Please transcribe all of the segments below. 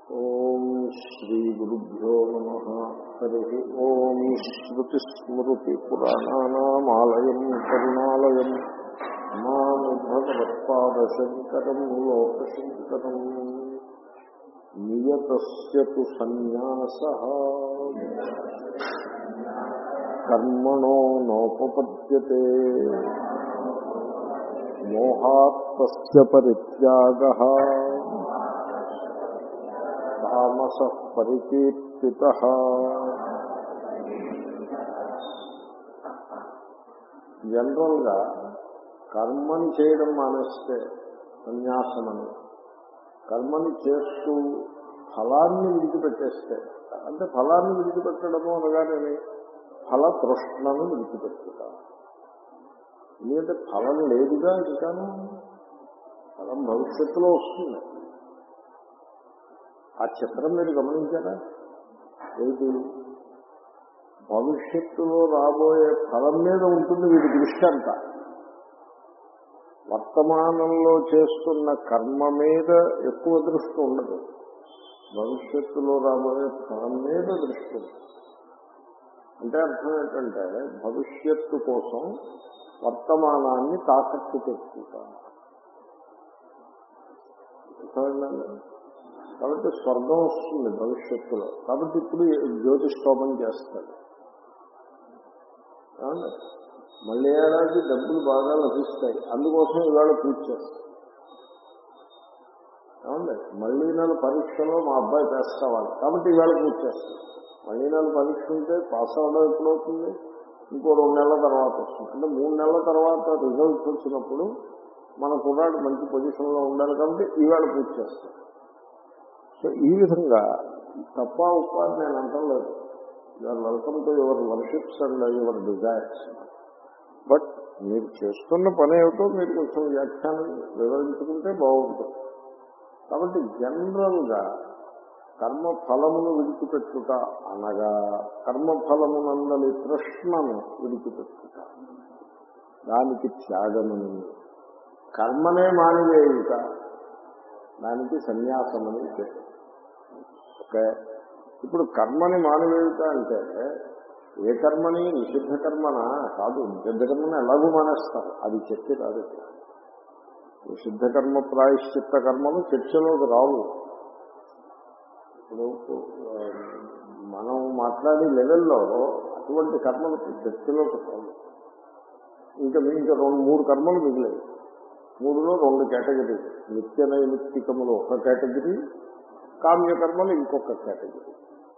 ఓం శ్రీ గురుభ్యో నమ హరి ఓం శ్రుతిస్మృతి పురాణానామాలయం కరుణాలయం మామి భగవత్పాదశంకరం లోకశంకరం నియతస్య తు సన్యాస కర్మణో నోపపద్యతే మోహాత్తస్య పరిత్యాగ తామస పరికీర్తిత జనరల్ గా కర్మని చేయడం మానేస్తే సన్యాసమని కర్మని చేస్తూ ఫలాన్ని విడిచిపెట్టేస్తే అంటే ఫలాన్ని విడిచిపెట్టడము అనగానే ఫల తృష్ణను విడిచిపెట్టుట ఎందుకంటే ఫలం లేదుగా ఇంకాను ఫలం భవిష్యత్తులో వస్తుంది ఆ చిత్రం మీరు గమనించారా ఏంటి భవిష్యత్తులో రాబోయే ఫలం మీద ఉంటుంది వీడి దృష్టి అంతా వర్తమానంలో చేస్తున్న కర్మ మీద ఎక్కువ దృష్టి ఉండదు భవిష్యత్తులో రాబోయే ఫలం మీద దృష్టి ఉంది అంటే అర్థం ఏంటంటే భవిష్యత్తు కోసం వర్తమానాన్ని తాకట్టు పెట్టుకుంటాను అర్థమైందండి కాబట్టి స్వర్గం వస్తుంది భవిష్యత్తులో కాబట్టి ఇప్పుడు జ్యోతిష్ఠోమం చేస్తాడు ఏమండి మళ్ళీ ఏడాది డబ్బులు బాగా లభిస్తాయి అందుకోసం ఇవాళ పూజ చేస్తాం ఏమండి మళ్ళీ నెల పరీక్షలో మా అబ్బాయి పాస్ కావాలి కాబట్టి ఇవాళ పూజ చేస్తాం మళ్ళీ నెల పరీక్ష ఉంటే పాస్ అవ్వడం ఎప్పుడవుతుంది ఇంకో రెండు నెలల తర్వాత వస్తుంది అంటే మూడు నెలల తర్వాత రిజల్ట్స్ వచ్చినప్పుడు మన కుర్రాడు మంచి పొజిషన్లో ఉండాలి కాబట్టి ఈవేళ పూజ చేస్తాం సో ఈ విధంగా తప్ప ఉప్ప అని నేను అంటలేదు you're welcome to your worships and your desires but మీరు చేస్తున్న పని ఏమిటో మీరు కొంచెం వ్యాఖ్యానం వివరించుకుంటే బాగుంటుంది కాబట్టి జనరల్గా కర్మ ఫలమును విడిచిపెట్టుట అనగా కర్మ ఫలమునందలి తృష్ణను విడిచిపెట్టుట దానికి త్యాగమని కర్మనే మానివేయుట దానికి సన్యాసమని పేరు ఓకే ఇప్పుడు కర్మని మానివేయుట అంటే ఏ కర్మని నిషిద్ధ కర్మనా కాదు నిషిద్ధ కర్మని ఎలాగూ మానేస్తారు అది చర్చ కాదు నిషిద్ధ కర్మ ప్రాయశ్చిత్త కర్మలు చర్చలోకి రావు ఇప్పుడు మనం మాట్లాడే లెవెల్లో అటువంటి కర్మలు చర్చలోకి రావు ఇంకా ఇంకా రెండు మూడు కర్మలు మిగిలాయి మూడులో రెండు కేటగిరీ నిత్య నైమిత్తికములు ఒక కేటగిరీ కామ్యకర్మలు ఇంకొక కేటగిరీ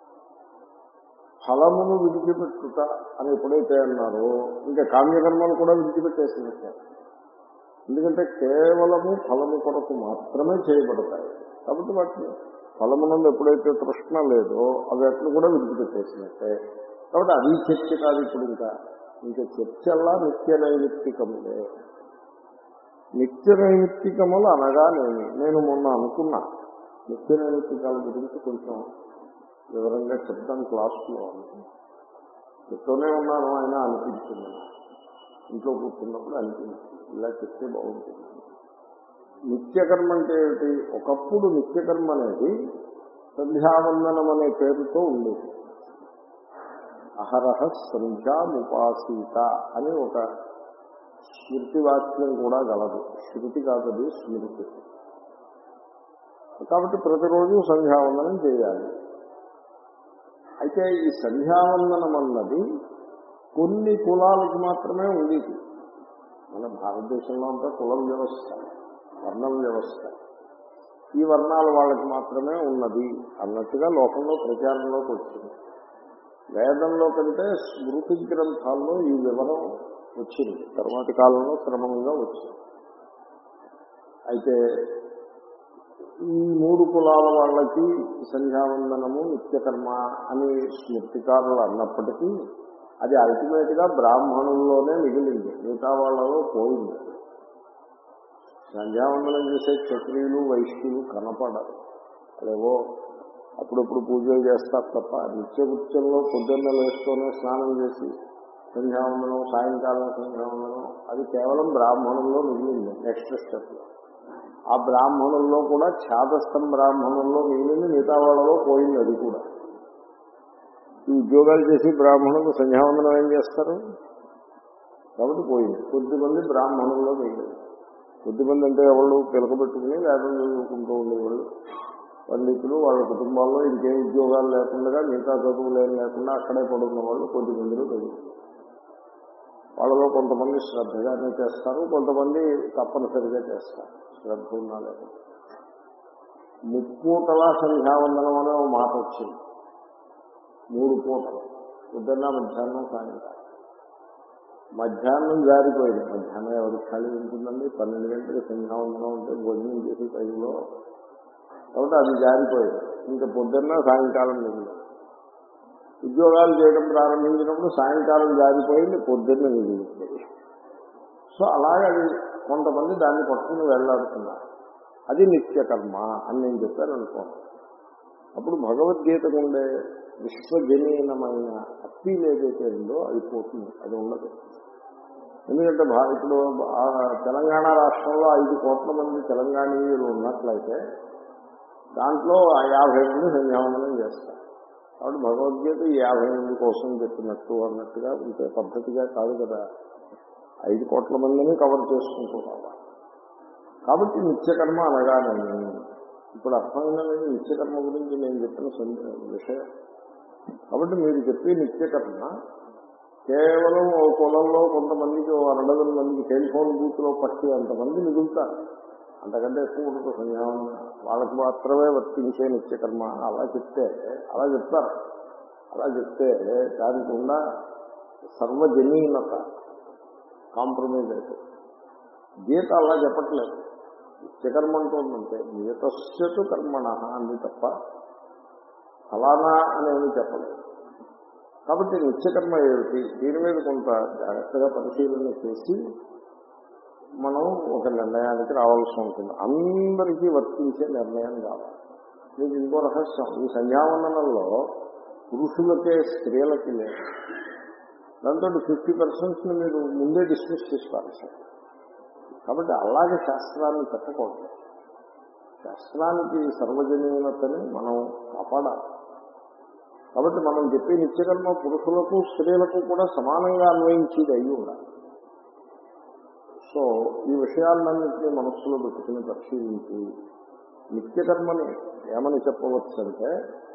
ఫలమును విడిచిపెట్టుట అని ఎప్పుడైతే అన్నారో ఇంకా కామ్యకర్మలు కూడా విడిచిపెట్టేసినట్టే ఎందుకంటే కేవలము ఫలము కొరకు మాత్రమే చేయబడతాయి కాబట్టి వాటిని ఫలమునందు ఎప్పుడైతే తృష్ణ లేదో అవి అట్లు కూడా విడిచిపెట్టేసినట్టే కాబట్టి అది చర్చ కాదు ఇప్పుడు ఇంకా ఇంకా చర్చల్లా నిత్య నైమిత్తికములే నిత్య నైమిత్తికములు అనగానేమి నేను మొన్న అనుకున్నా నిత్య నైమిత్తికాల గురించి కొంచెం వివరంగా చెప్తాను క్లాసులో చెప్తూనే ఉన్నాను ఆయన అనిపించింది ఇంట్లో కూర్చున్నప్పుడు అనిపించింది ఇలా చెప్తే బాగుంటుంది నిత్యకర్మ అంటే ఏమిటి ఒకప్పుడు నిత్యకర్మ అనేది సంధ్యావందనం అనే పేరుతో ఉండేది అహరహ సంధ్యాముపాసీత అని ఒక స్మృతి వాక్యం కూడా గలదు శృతి కాదది స్మృతి కాబట్టి ప్రతిరోజు సంధ్యావందనం చేయాలి అయితే ఈ సంధ్యావందనం అన్నది కొన్ని కులాలకి మాత్రమే ఉండేది మన భారతదేశంలో అంతా కుల వ్యవస్థ వర్ణం వ్యవస్థ ఈ వర్ణాల వాళ్ళకి మాత్రమే ఉన్నది అన్నట్టుగా లోకంలో ప్రచారంలోకి వచ్చింది వేదంలో కంటే స్మృతి గ్రంథాల్లో ఈ వివరం వచ్చింది తర్వాతి కాలంలో క్రమంగా వచ్చింది అయితే ఈ మూడు కులాల వాళ్ళకి సంధ్యావందనము నిత్యకర్మ అని స్మృతికారులు అన్నప్పటికీ అది అల్టిమేట్ గా బ్రాహ్మణుల్లోనే మిగిలింది మిగతా వాళ్ళలో పోయింది సంధ్యావందనం చేసే క్షత్రియులు వైశ్యులు కనపడరు అదేవో అప్పుడప్పుడు పూజలు చేస్తారు తప్ప నిత్యకృత్యంలో పొద్దున్న లేస్తూనే స్నానం చేసి సంధ్యావందనం సాయంకాలం సంధ్యావందనం అది కేవలం బ్రాహ్మణంలో మిగిలింది నెక్స్ట్ స్టెప్ ఆ బ్రాహ్మణుల్లో కూడా ఛాదస్థం బ్రాహ్మణుల్లో మిగిలింది మిగతా వాళ్ళలో పోయింది అది కూడా ఈ ఉద్యోగాలు చేసి బ్రాహ్మణులు సంధ్యావందనం ఏం చేస్తారు కాబట్టి పోయింది కొద్దిమంది బ్రాహ్మణుల్లో మిగిలింది కొద్దిమంది అంటే ఎవరు పిలకబెట్టుకుని వేదం చదువుకుంటూ ఉండేవాళ్ళు పండితులు వాళ్ళ కుటుంబాల్లో ఇంకేం ఉద్యోగాలు లేకుండా మిగతా చదువులు ఏం లేకుండా అక్కడే పడున్న వాళ్ళు కొద్ది మందిలో చదువుతారు వాళ్ళలో కొంతమంది శ్రద్ధగానే చేస్తారు కొంతమంది తప్పనిసరిగా చేస్తారు శ్రద్ధ ఉన్నా లేదా ముప్పూటల సంధ్యావందనం అనే ఒక మాట వచ్చింది మూడు పూటలు పొద్దున్న మధ్యాహ్నం సాయంకాలం మధ్యాహ్నం జారిపోయింది మధ్యాహ్నం ఎవరికి ఖాళీ ఉంటుందండి పన్నెండు గంటలకు సంధ్యావందనం ఉంటే భోజనం చేసే టైంలో కాబట్టి అది జారిపోయింది ఇంకా పొద్దున్న సాయంకాలం మిగిలింది ఉద్యోగాలు చేయడం ప్రారంభించినప్పుడు సాయంకాలం జారిపోయింది పొద్దున్న మిగిలింది సో అలాగే అది కొంతమంది దాన్ని పట్టుకుని వెళ్లాడుతున్నారు అది నిత్యకర్మ అని నేను చెప్పాను అనుకోండి అప్పుడు భగవద్గీతకు ఉండే విశ్వజనీనమైన అప్పీల్ ఏదైతే ఉందో అది పోతుంది అది ఉండదు ఎందుకంటే భా- ఇప్పుడు ఆ తెలంగాణ రాష్ట్రంలో ఐదు కోట్ల మంది తెలంగాణీయులు ఉన్నట్లయితే దాంట్లో ఆ యాభై మంది సంధ్యావందనం చేస్తారు కాబట్టి భగవద్గీత ఈ యాభై మంది కోసం చెప్పినట్టు అన్నట్టుగా ఇంత పద్ధతిగా కాదు కదా ఐదు కోట్ల మందిని కవర్ చేసుకుంటూ రావాలి కాబట్టి నిత్యకర్మ అనగానే ఇప్పుడు అర్థమైనది నిత్యకర్మ గురించి నేను చెప్పిన సందే- విషయం కాబట్టి మీరు చెప్పే నిత్యకర్మ కేవలం ఓ కులంలో కొంతమందికి ఓ అరడదల మందికి టెలిఫోన్ బూత్ లో పట్టి అంతమంది మిగులుతారు అంతకంటే ఎక్కువ ఉండదు సంధ్యావం వాళ్ళకి మాత్రమే వర్తించే నిత్యకర్మ అలా చెప్తే అలా చెప్తారు అలా చెప్తే దానికి ఉన్న సర్వజనీనత కాంప్రమైజ్ అయిపోతుంది గీత అలా చెప్పట్లేదు నిత్యకర్మ అంటుందంటే గీతస్యతు కర్మణ అంది తప్ప ఫలానా అనేవి చెప్పలేదు కాబట్టి నిత్యకర్మ ఏమిటి దీని మీద కొంత జాగ్రత్తగా పరిశీలన చేసి మనం ఒక నిర్ణయానికి రావాల్సి ఉంటుంది అందరికీ వర్తించే నిర్ణయం కావాలి మీకు ఇంకో రహస్యం ఈ సంధ్యావందనంలో పురుషులకే స్త్రీలకి లేదు దాంతో ఫిఫ్టీ పర్సెంట్స్ మీరు ముందే డిస్మిస్ చేస్తారు సార్ కాబట్టి అలాగే శాస్త్రాన్ని పెట్టకూడదు శాస్త్రానికి సర్వజనీనతని మనం కాపాడాలి కాబట్టి మనం చెప్పే నిత్యకర్మ పురుషులకు స్త్రీలకు కూడా సమానంగా అన్వయించేది అయి ఉండాలి సో ఈ విషయాలన్నింటినీ మనస్సులో పెట్టుకుని పరిశీలించి నిత్యకర్మని ఏమని చెప్పవచ్చు అంటే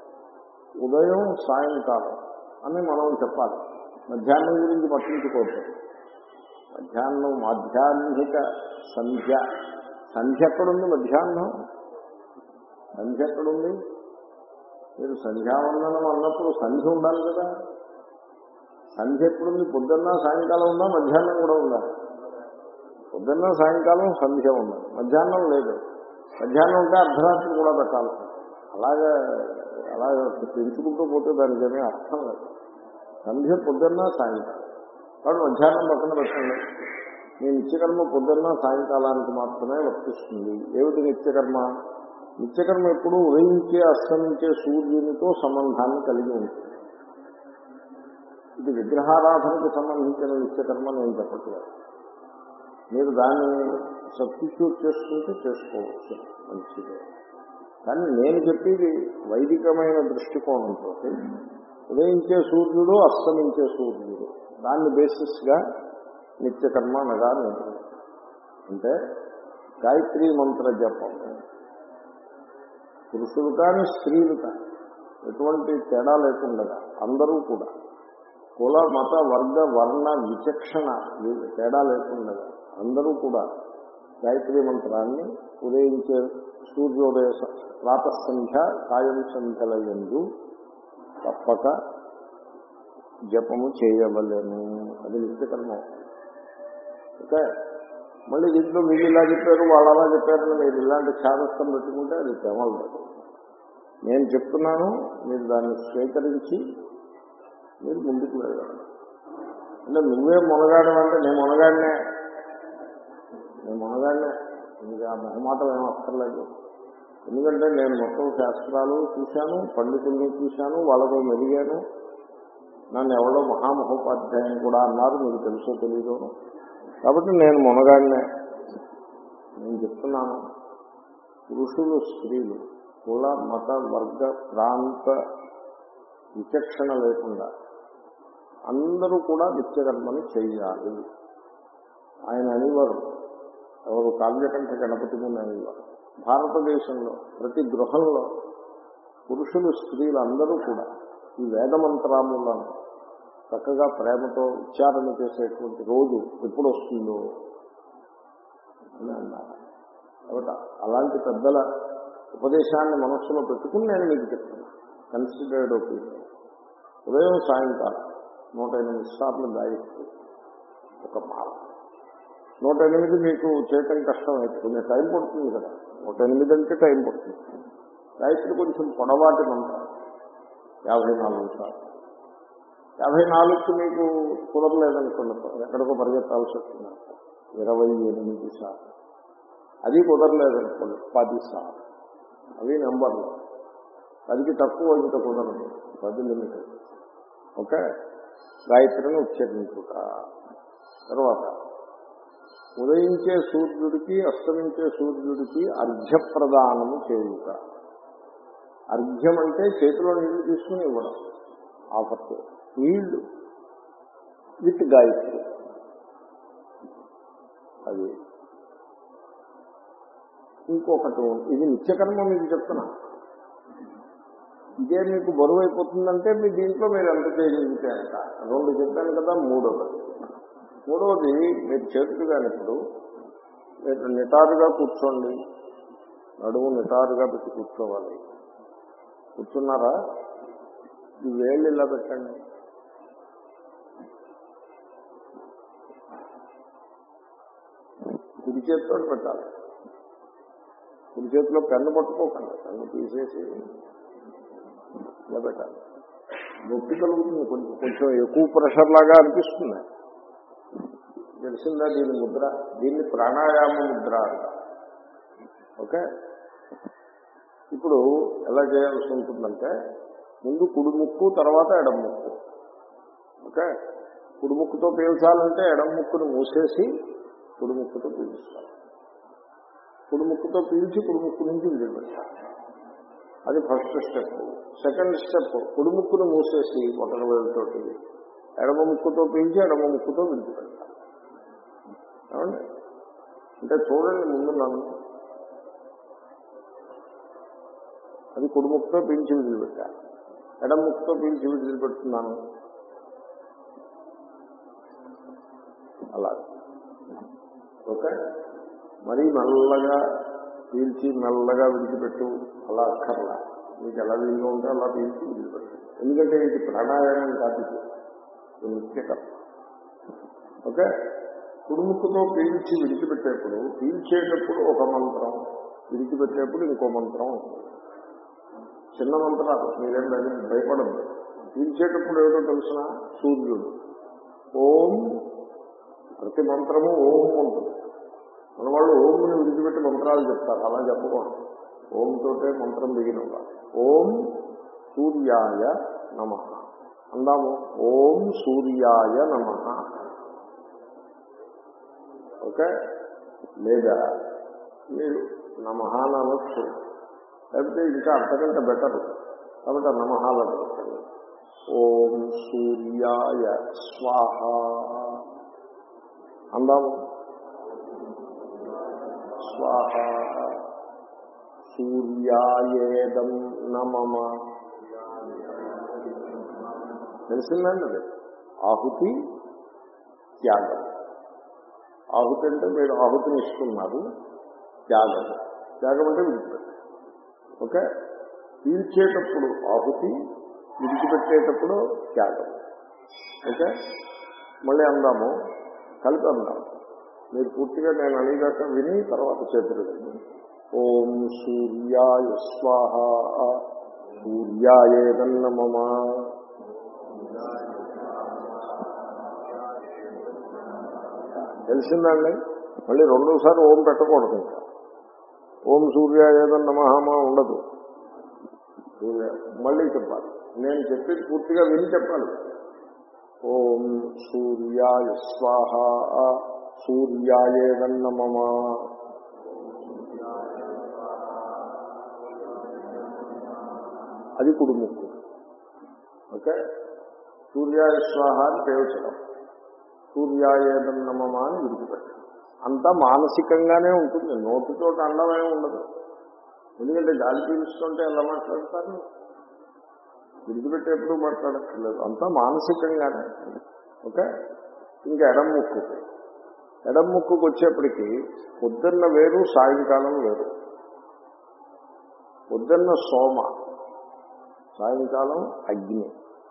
ఉదయం సాయంకాలం అని మనం చెప్పాలి మధ్యాహ్నం గురించి పట్టించుకోవద్దు మధ్యాహ్నం మాధ్యాహ్నిక సంధ్య సంధ్య ఎక్కడుంది మధ్యాహ్నం సంధ్య ఎక్కడుంది మీరు సంధ్యావందనం అన్నప్పుడు సంధ్య ఉండాలి కదా సంధ్య ఎప్పుడుంది పొద్దున్న సాయంకాలం ఉందా మధ్యాహ్నం కూడా ఉందా పొద్దున్న సాయంకాలం సంధ్య ఉండాలి మధ్యాహ్నం లేదు మధ్యాహ్నం ఉంటే అర్ధరాత్రి కూడా పెట్టాలి అలాగే అలాగే పెంచుకుంటూ పోతే దానికి ఏమీ అర్థం లేదు సంధ్య పొద్దున్న సాయంకాలం కాబట్టి మధ్యాహ్నం పక్కన పెట్టండి మీ నిత్యకర్మ పొద్దున్న సాయంకాలానికి మాత్రమే వర్తిస్తుంది ఏమిటి నిత్యకర్మ నిత్యకర్మ ఎప్పుడు ఉదయించే అస్తమించే సూర్యునితో సంబంధాన్ని కలిగి ఉంటుంది ఇది విగ్రహారాధనకు సంబంధించిన నిత్యకర్మ నేను చెప్పట్లేదు మీరు దాన్ని సబ్స్టిట్యూట్ చేసుకుంటే చేసుకోవచ్చు మంచిదే కానీ నేను చెప్పేది వైదికమైన దృష్టికోణంతో ఉదయించే సూర్యుడు అస్తమించే సూర్యుడు దాన్ని బేసిస్ గా నిత్యకర్మ అనగా నేను అంటే గాయత్రీ మంత్ర జపం పురుషులు కానీ స్త్రీలు కానీ ఎటువంటి తేడా లేకుండా అందరూ కూడా కుల మత వర్గ వర్ణ విచక్షణ వీ- తేడా లేకుండా అందరూ కూడా గాయత్రీ మంత్రాన్ని ఉదయించే సూర్యోదయ స- ప్రాతః సంధ్య సాయం సంధ్యల ఎందు తప్పక జపము చేయవలేను అది నిత్యకర్మ ఓకే మళ్ళీ దీంట్లో మీరు ఇలా చెప్పారు వాళ్ళు అలా చెప్పారని మీరు ఇలాంటి ఛాదస్థం పెట్టుకుంటే అది తెమలదు నేను చెప్తున్నాను మీరు దాన్ని స్వీకరించి మీరు ముందుకు వెళ్ళాలి అంటే నువ్వే మునగాడం అంటే నేను మునగాడినే నేను మునగాడినే మీకు ఆ మొహమాటం ఏం అక్కర్లేదు ఎందుకంటే నేను మొత్తం శాస్త్రాలు చూశాను పండితుల్ని చూశాను వాళ్ళతో మెలిగాను నన్ను ఎవరో మహామహోపాధ్యాయుని కూడా అన్నారు మీకు తెలుసో తెలీదు కాబట్టి నేను మునగాడినే నేను చెప్తున్నాను పురుషులు స్త్రీలు కుల మత వర్గ ప్రాంత విచక్షణ లేకుండా అందరూ కూడా నిత్యకర్మని చెయ్యాలి ఆయన అనేవారు ఎవరు కావ్యకంఠ గణపతి ముందు అనేవారు భారతదేశంలో ప్రతి గృహంలో పురుషులు స్త్రీలు అందరూ కూడా ఈ వేద మంత్రాములను చక్కగా ప్రేమతో ఉచ్చారణ చేసేటువంటి రోజు ఎప్పుడు వస్తుందో అని అన్నారు కాబట్టి అలాంటి పెద్దల ఉపదేశాన్ని మనస్సులో పెట్టుకుని నేను మీకు చెప్తున్నా కన్సిడర్డ్ ఒపీనియన్ ఉదయం సాయంకాలం నూట ఎనిమిది సార్లు గాయత్రి ఒక మాల నూట ఎనిమిది మీకు చేయటం కష్టం అయితే కొంచెం టైం పడుతుంది కదా నూట ఎనిమిది అంటే టైం పడుతుంది గాయత్రి కొంచెం పొడవాటి మంత్రం యాభై నాలుగు సార్లు యాభై నాలుగుకి మీకు కుదరలేదనుకున్న ఎక్కడికో పరిగెత్తాల్సి వస్తుంది ఇరవై ఎనిమిది సార్లు అది కుదరలేదనుకోండి పది సార్లు అవి నెంబర్లు పదికి తక్కువ ఇంకా కుదరదు పది లిమిట్ ఓకే గాయత్రిని ఉచ్చరించుట తర్వాత ఉదయించే సూర్యుడికి అస్తమించే సూర్యుడికి అర్ఘ్యప్రదానము చేయుట అర్ఘ్యం అంటే చేతిలో నీళ్లు తీసుకుని ఇవ్వడం ఆఫర్ నీళ్లు విత్ గాయత్రి అది ఇంకొకటి ఇది నిత్యకర్మ మీకు చెప్తున్నా ఇదే మీకు బరువు అయిపోతుందంటే మీ దీంట్లో మీరు ఎంత చేయగలిగితే అంట రెండు చెప్పాను కదా మూడవది మూడవది మీరు చేతులు కానిప్పుడు మీరు నిటారుగా కూర్చోండి నడుము నిటారుగా పెట్టి కూర్చోవాలి కూర్చున్నారా ఈ వేళ్ళు ఇలా పెట్టండి కుడి చేతితో పెట్టాలి కుడి చేతిలో పెన్ను పట్టుకోకండి పెన్ను తీసేసి ఇలా పెట్టాలి నొప్పి కలుగుతుంది కొంచెం కొంచెం ఎక్కువ ప్రెషర్ లాగా అనిపిస్తుంది తెలిసిందా దీని ముద్ర దీన్ని ప్రాణాయామ ముద్ర అంటారు ఓకే ఇప్పుడు ఎలా చేయాల్సి ఉంటుందంటే ముందు కుడి ముక్కు తర్వాత ఎడం ముక్కు ఓకే కుడి ముక్కుతో పీల్చాలంటే ఎడం ముక్కును మూసేసి కుడి ముక్కుతో పీల్చాలి కుడి ముక్కుతో పీల్చి కుడి ముక్కు నుంచి విడిపెట్టాలి అది ఫస్ట్ స్టెప్ సెకండ్ స్టెప్ కుడి ముక్కును మూసేసి ఒకరి వేలతోటి ఎడమ ముక్కుతో పీల్చి ఎడమ ముక్కుతో విడిచిపెట్టాలి ఏమండి అంటే చూడండి ముందు నన్ను అది కుడి ముక్కుతో పీల్చి విడిచిపెట్టాలి ఎడమ ముక్కుతో పీల్చి విడిచిపెడుతున్నాను అలా ఓకే మరీ మెల్లగా పీల్చి మెల్లగా విడిచిపెట్టు అలా అక్కర్లా మీకు ఎలా వీలుగా ఉంటే అలా పీల్చి విడిచిపెట్టు ఎందుకంటే ఇది ప్రాణాయామం కాదు ఇది. ఇది నిత్యకర్మ ఓకే కుడుముక్కుతో పీల్చి విడిచిపెట్టేప్పుడు పీల్చేటప్పుడు ఒక మంత్రం విడిచిపెట్టేప్పుడు ఇంకో మంత్రం ఉంటుంది. చిన్న మంత్రాలు మీరేం భయ- భయపడద్దు పీల్చేటప్పుడు ఏమిటో తెలిసిన సూర్యుడు ఓం ప్రతి మంత్రము ఓం ఉంటుంది మన వాళ్ళు ఓంని విడిచిపెట్టి మంత్రాలు చెప్తారు అలా చెప్పకూడదు ఓం తోటే మంత్రం దిగిన ఓం సూర్యాయ నమ అందాము ఓం సూర్యాయ నమ ఓకే లేదా మీరు నమహాన్ అనొచ్చు లేకపోతే ఇంకా అంతకంటే బెటర్ కాబట్టి ఆ నమహాలను పెట్టండి ఓం సూర్యాయ స్వాహ అందాము స్వాహ సూర్యాయేదం నమమ తెలిసిందండి అది ఆహుతి త్యాగం ఆహుతి అంటే మీరు ఆహుతిని ఇస్తున్నారు త్యాగం త్యాగం అంటే విడిచిపెట్టారు ఓకే పీల్చేటప్పుడు ఆహుతి విడిచిపెట్టేటప్పుడు త్యాగం ఓకే మళ్ళీ అందాము కలిపి అందాం మీరు పూర్తిగా నేను అనేదాకా విని తర్వాత చేతులు విని ఓం సూర్యాయ స్వాహ సూర్యాయేదన్నమమ తెలిసిందండి మళ్ళీ రెండోసారి ఓం పెట్టకూడదు ఇంకా ఓం సూర్యాయేదన్నమహమా ఉండదు సూర్య మళ్ళీ చెప్పాలి నేను చెప్పేది పూర్తిగా విని చెప్పాలి ఓం సూర్యాయ స్వాహ సూర్యాయేదన్నమమ అది కుడి ముక్కు ఓకే సూర్యాయ స్వాహ అని పేర్చడం సూర్యాయేదన్నమమ అని విడిచిపెట్టడం అంతా మానసికంగానే ఉంటుంది నోటితో అండమే ఉండదు ఎందుకంటే గాలి పీలుస్తుంటే ఎలా మాట్లాడతారు విడిచిపెట్టేప్పుడు మాట్లాడక్కర్లేదు అంతా మానసికంగానే ఓకే ఇంకా ఎడం ముక్కు ఎడం ముక్కుకు వచ్చేప్పటికి పొద్దున్న వేరు సాయంకాలం వేరు పొద్దున్న సోమ సాయంకాలం అగ్ని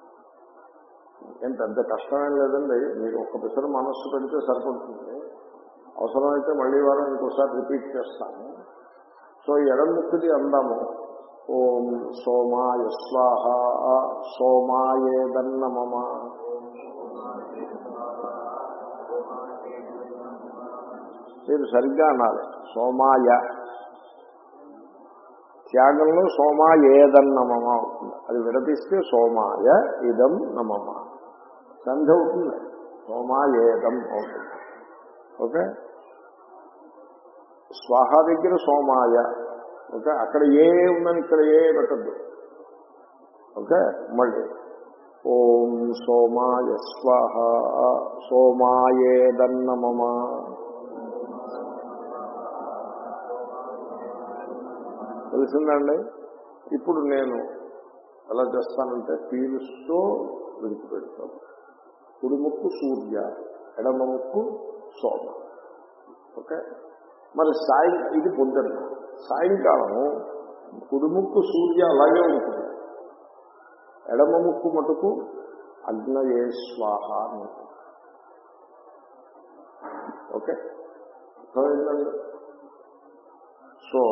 ఏం పెద్ద కష్టమేం లేదండి మీరు ఒక్క పిసరు మనస్సు పెడితే సరిపడుతుంది అవసరమైతే మళ్ళీ వారం ఇంకోసారి రిపీట్ చేస్తాను సో ఎడం ముక్కుది అందాము ఓం సోమాయ స్వాహ సోమాయేదన్నమమ మీరు సరిగ్గా అనాలి సోమాయ త్యాగంలో సోమాయేదన్నమమ అవుతుంది అది విడదీస్తే సోమాయ ఇదం నమమ సంధ అవుతుంది సోమాయేదం అవుతుంది ఓకే స్వాహ దగ్గర సోమాయ ఓకే అక్కడ ఏ ఉందని ఇక్కడ ఏ పెట్టద్దు ఓకే మళ్ళీ ఓం సోమాయ స్వాహ సోమాయేదన్నమమ తెలిసిందండి ఇప్పుడు నేను ఎలా చేస్తానంటే పీలుస్తూ విడిచిపెడతాను కుడి ముక్కు సూర్య ఎడమ ముక్కు సోమ ఓకే మరి సాయం ఇది పొద్దున్న సాయంకాలం కుడి ముక్కు సూర్య అలాగే ఉంటుంది ఎడమ ముక్కు మటుకు అగ్నయే స్వాహ అని ఉంటుంది ఓకే అర్థమైందండి సో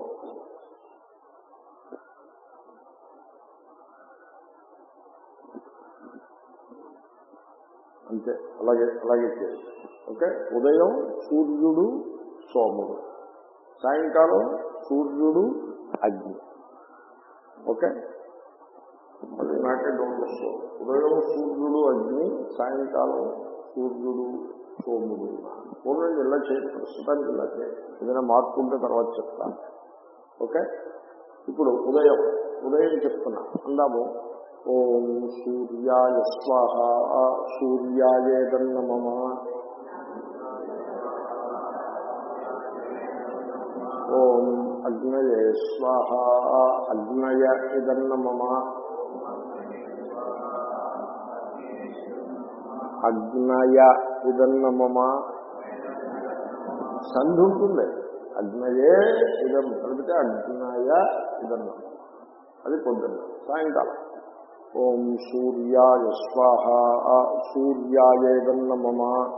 అంతే అలాగే అలాగే చేయాలి ఓకే ఉదయం సూర్యుడు సోముడు సాయంకాలం సూర్యుడు అగ్ని ఓకే అది నాకే డౌట్ వస్తుంది ఉదయం సూర్యుడు అగ్ని సాయంకాలం సూర్యుడు సోముడు పూర్వం ఇలా చేయండి ప్రస్తుతానికి ఇలా చేయండి ఏదైనా మార్పు ఉంటే తర్వాత చెప్తాను ఓకే ఇప్పుడు ఉదయం ఉదయం చెప్తున్నా అందాము ఓం సూర్యాయ స్వాహ సూర్యాయేదన్నమమ ఓం అగ్నయే స్వాహ అగ్నయ ఇదన్నమమ అగ్నయ ఇదన్నమమ సంధి ఉంటుంది అగ్నయే ఇదం కలిపితే అగ్నయ ఇదన్నమ అది పొద్దున్న సాయంకాలం ఓం సూర్యాయ స్వాహ సూర్యాయేదన్నమమ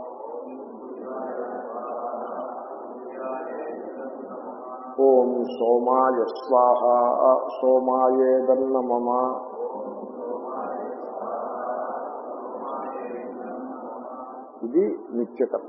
ఓం సోమాయ స్వాహ సోమాయేదన్నమమ ఇది నిత్యకర్మ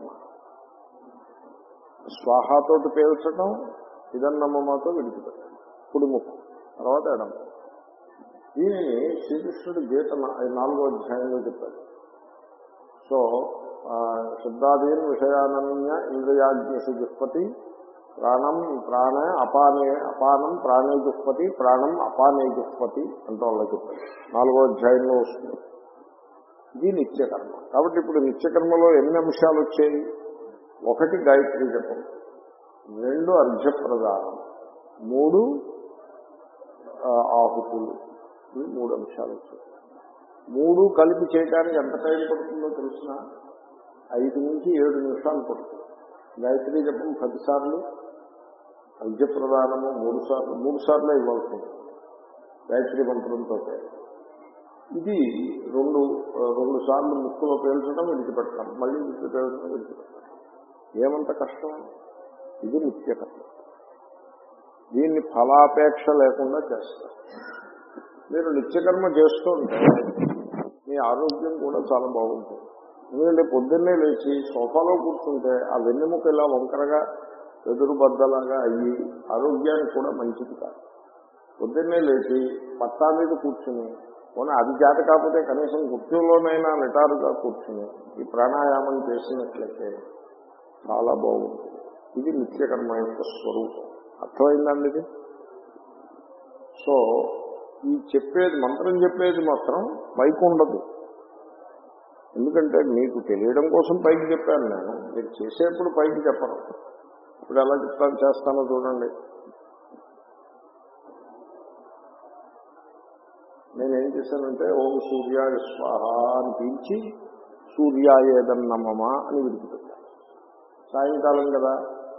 స్వాహాతోటి పేల్చడం ఇదన్నమతో విడిచిపెట్టడం కుడిముఖం తర్వాత ఎడమ దీనిని శ్రీకృష్ణుడు గీత నా- నాలుగో అధ్యాయంలో చెప్పాడు సో శబ్దాదీన్ విషయానన్య ఇంద్రియాజ్ఞసు జుష్పతి ప్రాణం ప్రాణ అపానే అపానం ప్రాణే జుష్పతి ప్రాణం అపానే జుష్పతి అంటూ అలా చెప్పాడు నాలుగో అధ్యాయంలో వస్తుంది ఇది నిత్యకర్మ కాబట్టి ఇప్పుడు నిత్యకర్మలో ఎన్ని అంశాలు వచ్చాయి ఒకటి గాయత్రి జపం రెండు అర్ఘ్యప్రదానం మూడు ఆ, ఆహుతులు ఇవి మూడు అంశాలు వచ్చాయి మూడు కలిపి చేయడానికి ఎంత టైం పడుతుందో తెలిసిన ఐదు నుంచి ఏడు నిమిషాలు పడుతుంది గాయత్రి జపం పదిసార్లు అర్ఘ్యప్రదానము మూడు సార్లు మూడు సార్లు ఇవ్వాల్సి ఉంటుంది గాయత్రి మంత్రంతో ఇది రెండు ఆ, రెండు సార్లు ముక్కులో పేల్చడం విడిచిపెట్టడం మళ్ళీ ముక్కు పేల్చడం విడిచిపెట్టడం ఏమంత కష్టం ఇది నిత్యకర్మ దీన్ని ఫలాపేక్ష లేకుండా చేస్తారు మీరు నిత్యకర్మ చేస్తూ ఉంటే మీ ఆరోగ్యం కూడా చాలా బాగుంటుంది ఎందుకంటే పొద్దున్నే లేచి సోఫాలో కూర్చుంటే ఆ వెన్నెముక ఇలా వంకరగా ఎదురు బద్దలాగా అయ్యి ఆరోగ్యానికి కూడా మంచిది కాదు పొద్దున్నే లేచి పట్టా మీద కూర్చుని పోనీ అది చేత కాకపోతే కనీసం కుర్చీలోనైనా నిటారుగా కూర్చుని ఈ ప్రాణాయామం చేసినట్లయితే చాలా బాగుంటుంది ఇది నిత్యకర్మ యొక్క స్వరూపం అర్థమైందండి ఇది సో ఈ చెప్పేది మంత్రం చెప్పేది మాత్రం పైకి ఉండదు ఎందుకంటే మీకు తెలియడం కోసం పైకి చెప్పాను నేను మీరు చేసేప్పుడు పైకి చెప్పను ఇప్పుడు ఎలా చెప్తాను చేస్తానో చూడండి నేనేం చేశానంటే ఓం సూర్యాయ స్వాహ అని పీల్చి సూర్యాయేదన్నమమ అని విడిచిపెట్టాను సాయంకాలం కదా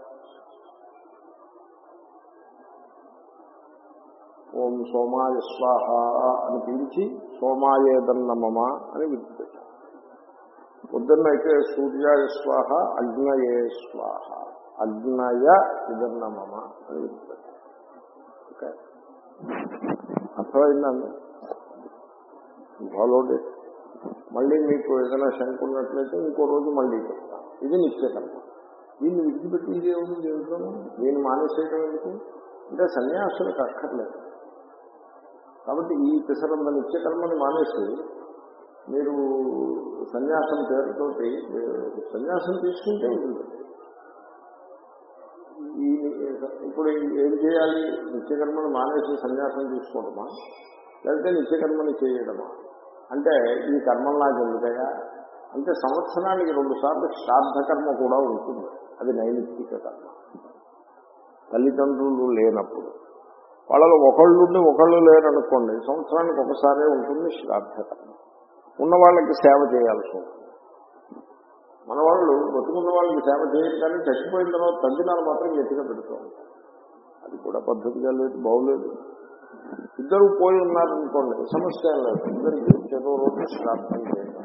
ఓం సోమాయ స్వాహ అని పిలిచి సోమాయేదన్నమమ అని విడిచిపెట్టాను పొద్దున్నైతే సూర్యాయ స్వాహ అగ్నయే స్వాహ అగ్నయ ఇదన్నమమ అని విడిచిపెట్టాను ఓకే అర్థమైందండి ఫాలోడ్ ఇట్ మళ్ళీ మీకు ఏదైనా శంక ఉన్నట్లయితే ఇంకో రోజు మళ్ళీ చెప్తాను ఇది నిత్యకర్మ దీన్ని విడిచిపెట్టి ఏముంది జీవితంలో దీన్ని మానేసేయడం ఎందుకు అంటే సన్యాసులకు అక్కర్లేదు కాబట్టి ఈ పిసరంత నిత్యకర్మని మానేసి మీరు సన్యాసం పేరుతోటి సన్యాసం తీసుకుంటే ఉంటుంది ఈ ఇప్పుడు ఏం చేయాలి నిత్యకర్మను మానేసి సన్యాసం తీసుకోవడమా లేకపోతే నిత్యకర్మని చేయడమా అంటే ఈ కర్మం నాకు ఎందుకయా అంటే సంవత్సరానికి రెండు సార్లు శ్రాద్ధ కర్మ కూడా ఉంటుంది అది నైమిత్తిక కర్మ తల్లిదండ్రులు లేనప్పుడు వాళ్ళలో ఒకళ్ళుండి ఒకళ్ళు లేరనుకోండి సంవత్సరానికి ఒకసారే ఉంటుంది శ్రాద్ధ కర్మ ఉన్న వాళ్ళకి సేవ చేయాల్సి ఉంటుంది మన వాళ్ళు బతుకున్న వాళ్ళకి సేవ చేయరు కానీ చచ్చిపోయిన తర్వాత తగ్గినాలు మాత్రం గట్టిగా పెడుతూ ఉంటారు అది కూడా పద్ధతిగా లేదు బాగులేదు ఇద్దరు పోయి ఉన్నారనుకోండి సమస్య ఏం లేదు ఇద్దరికి చెరో రోజు శ్రాద్ధం చేయడం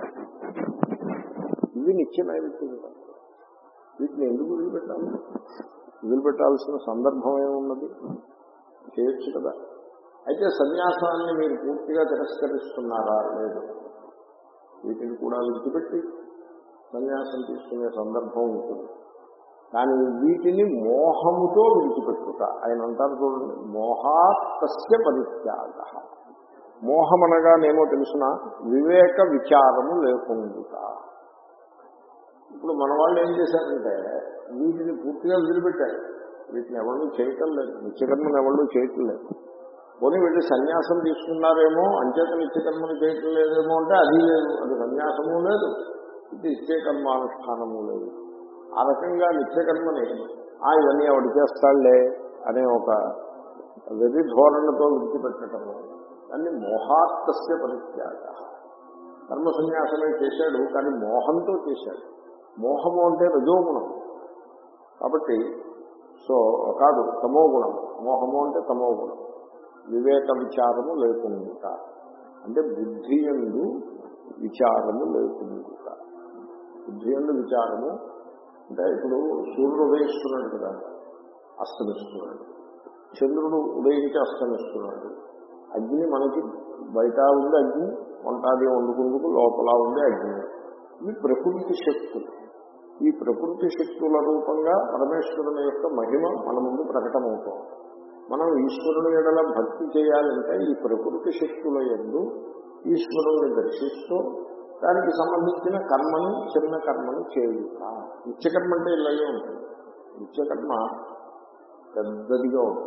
ఇది నిత్య నైమిత్యం వీటిని ఎందుకు వదిలిపెట్టాలి వదిలిపెట్టాల్సిన సందర్భం ఏమున్నది చేయొచ్చు కదా అయితే సన్యాసాన్ని మీరు పూర్తిగా తిరస్కరిస్తున్నారా లేదు వీటిని కూడా విడిచిపెట్టి సన్యాసం తీసుకునే సందర్భం ఉంటుంది కానీ వీటిని మోహముతో విడిచిపెట్టుట ఆయన అంటారు చూడండి మోహాస్తస్య పరిత్యాగ మోహం అనగానేమో తెలుసిన వివేక విచారము లేకుండా ఇప్పుడు మన వాళ్ళు ఏం చేశారంటే వీటిని పూర్తిగా వదిలిపెట్టారు వీటిని ఎవరు చేయటం లేదు నిత్యకర్మను ఎవరు చేయటం లేదు పోనీ వీళ్ళు సన్యాసం తీసుకున్నారేమో అంచేత నిత్యకర్మను చేయటం లేదేమో అంటే అది లేదు అది సన్యాసము లేదు ఇది నిత్యకర్మానుష్ఠానము లేదు ఆ రకంగా నిత్యకర్మని ఆ ఇవన్నీ ఎవడు చేస్తాళ్లే అనే ఒక వెర్రి ధోరణితో విడిచిపెట్టడము దాన్ని మోహాత్తస్య పరిత్యాగ కర్మ సన్యాసమే చేశాడు కానీ మోహంతో చేశాడు మోహము అంటే రజోగుణం కాబట్టి సో కాదు తమో గుణం మోహము అంటే తమో గుణం వివేక విచారము లేకుండా అంటే బుద్ధి ఎందు విచారము లేకుండా బుద్ధి ఎందు విచారము అంటే ఇప్పుడు సూర్యుడు ఉదయిస్తున్నాడు కదా అస్తమిస్తున్నాడు చంద్రుడు ఉదయించి అస్తమిస్తున్నాడు అగ్ని మనకి బయట ఉంది అగ్ని వంటాది వండుకుందుకు లోపల ఉంది అగ్ని ఇవి ప్రకృతి శక్తులు ఈ ప్రకృతి శక్తుల రూపంగా పరమేశ్వరుని యొక్క మహిమ మన ముందు ప్రకటమవుతాం మనం ఈశ్వరుని ఎడల భక్తి చేయాలంటే ఈ ప్రకృతి శక్తుల ఎందు ఈశ్వరుని దర్శిస్తూ దానికి సంబంధించిన కర్మని చిన్న కర్మని చేయుట నిత్యకర్మ అంటే ఇలాగే ఉంటుంది నిత్యకర్మ పెద్దదిగా ఉంటుంది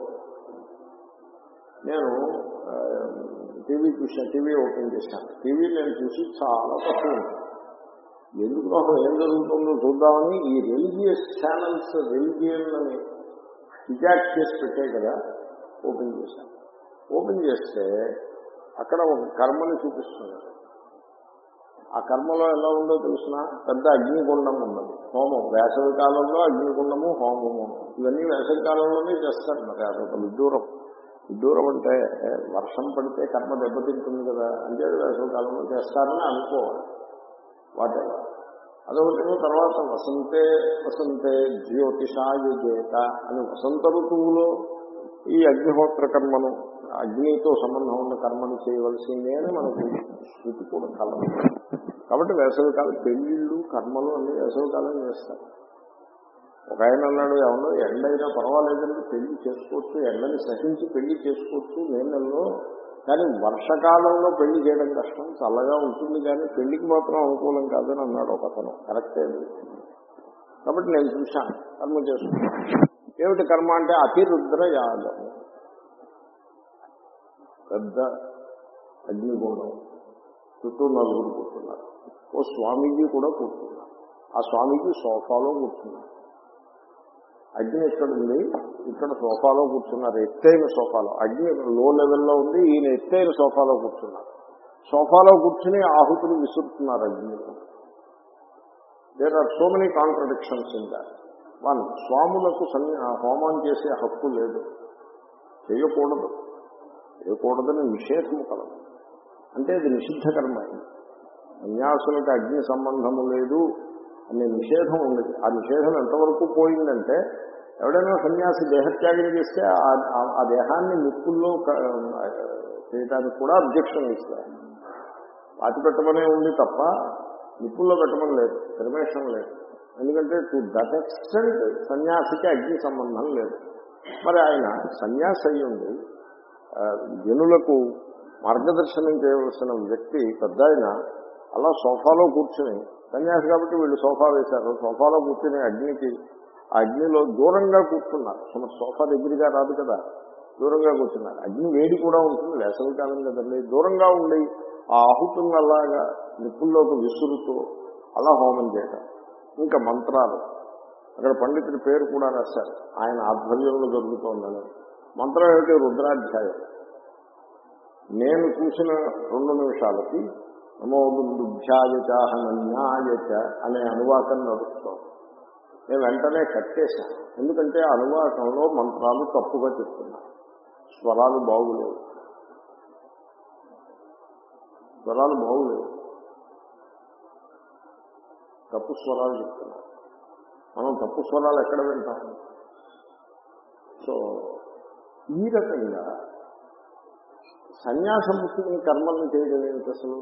నేను టీవీ చూసాను టీవీ ఓపెన్ చేశాను టీవీ నేను చూసి చాలా తక్కువ ఉంటుంది ఎందుకు నాకు ఏం జరుగుతుందో చూద్దామని ఈ రిలీజియస్ ఛానల్స్ రిలీజియన్ అని రిజాక్ట్ చేసి పెట్టాయి కదా ఓపెన్ చేశాను ఓపెన్ చేస్తే అక్కడ ఒక కర్మని చూపిస్తున్నారు ఆ కర్మలో ఎలా ఉందో తెలిసిన పెద్ద అగ్నిగుండం ఉన్నది హోమం వేసవి కాలంలో అగ్నిగుండము హోమము ఇవన్నీ వేసవి కాలంలోనే చేస్తారు మరి అదొక విడ్డూరం విడ్డూరం అంటే వర్షం పడితే కర్మ దెబ్బతింటుంది కదా అంటే వేసవి కాలంలో చేస్తారని అనుకోవాలి వాటెవర్ అదొకటేమో తర్వాత వసంతే వసంతే జ్యోతిషాయ చేత అని వసంత ఋతువులో ఈ అగ్నిహోత్ర కర్మను అగ్నితో సంబంధం ఉన్న కర్మను చేయవలసిందే అని మనకు శృతి కూడా కలదు కాబట్టి వేసవికాలం పెళ్లిళ్ళు కర్మలు అన్ని వేసవికాలం చేస్తారు ఒక ఆయన అన్నాడు ఏమన్నా ఎండైనా పర్వాలేదండి పెళ్లి చేసుకోవచ్చు ఎండని సహించి పెళ్లి చేసుకోవచ్చు మే నెలలో కానీ వర్షకాలంలో పెళ్లి చేయడం కష్టం చల్లగా ఉంటుంది కానీ పెళ్లికి మాత్రం అనుకూలం కాదని అన్నాడు ఒక అతను కరెక్టే కాబట్టి నేను చూశాను కర్మ చేసుకున్నాను ఏమిటి కర్మ అంటే అతిరుద్ర యాగము పెద్ద అగ్నిగుండం చుట్టూ నలుగురు కూర్చున్నారు ఓ స్వామీజీ కూడా కూర్చున్నారు ఆ స్వామీజీ సోఫాలో కూర్చున్నారు అగ్ని ఎక్కడ ఉంది ఇక్కడ సోఫాలో కూర్చున్నారు ఎత్తైన సోఫాలో అగ్ని లో లెవెల్లో ఉంది ఈయన ఎత్తైన సోఫాలో కూర్చున్నారు సోఫాలో కూర్చుని ఆహుతులు విసురుతున్నారు అగ్నిలో there are so many contradictions in that one స్వాములకు సన్య హోమం చేసే హక్కు లేదు చేయకూడదు చేయకూడదని నిషేధము కలదు అంటే అది నిషిద్ధ కర్మ అయింది సన్యాసులకు అగ్ని సంబంధము లేదు అనే నిషేధం ఉంది ఆ నిషేధం ఎంతవరకు పోయిందంటే ఎవడైనా సన్యాసి దేహత్యాగం చేస్తే ఆ- ఆ- ఆ దేహాన్ని నిప్పుల్లో క- చేయడానికి కూడా అబ్జెక్షన్ ఇస్తారు పాతి పెట్టమనే ఉంది తప్ప నిప్పుల్లో పెట్టమని లేదు పర్మిషన్ లేదు ఎందుకంటే టు దట్ ఎక్స్టెంట్ సన్యాసికి అగ్ని సంబంధం లేదు మరి ఆయన సన్యాసి అయి ఉంది ఆ, జనులకు మార్గదర్శనం చేయవలసిన వ్యక్తి పెద్ద ఆయన అలా సోఫాలో కూర్చుని సన్యాసి కాబట్టి వీళ్ళు సోఫా వేశారు సోఫాలో కూర్చుని అగ్నికి ఆ అగ్నిలో దూరంగా కూర్చున్నారు మన సోఫా దగ్గరగా రాదు కదా దూరంగా కూర్చున్నారు అగ్ని వేడి కూడా ఉంటుంది వేసవి కాలం కదండి దూరంగా ఉండి ఆ ఆహుతులను అలాగా నిప్పుల్లోకి విసురుతూ అలా హోమం చేయటం ఇంకా మంత్రాలు అక్కడ పండితుడి పేరు కూడా రాశారు ఆయన ఆధ్వర్యంలో జరుగుతోందని మంత్రం ఏమిటి రుద్రాధ్యాయం నేను చూసిన రెండు నిమిషాలకి నమో దుర్భ్యాయచ హనన్యాయచ అనే అనువాకం నడుస్తాం నేను వెంటనే కట్టేశాను ఎందుకంటే ఆ అనువాకంలో మంత్రాలు తప్పుగా చెప్తున్నాను స్వరాలు బాగులేవు స్వరాలు బాగులేవు తప్పు స్వరాలు చెప్తున్నాను మనం తప్పు స్వరాలు ఎక్కడ వింటాం సో ఈ రకంగా సన్యాసం పుచ్చుకుని కర్మల్ని చేయడం ఏమిటి అసలు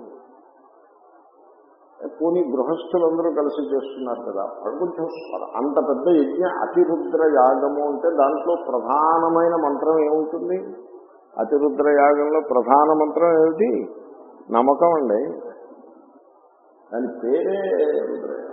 పోనీ గృహస్థులందరూ కలిసి చేస్తున్నారు కదా వాళ్ళు కొంచెం స్వర- అంత పెద్ద యజ్ఞ అతిరుద్ర యాగము అంటే దాంట్లో ప్రధానమైన మంత్రం ఏముంటుంది అతిరుద్ర యాగంలో ప్రధాన మంత్రం ఏమిటి నమ్మకం అండి దాని పేరే రుద్రయాగం.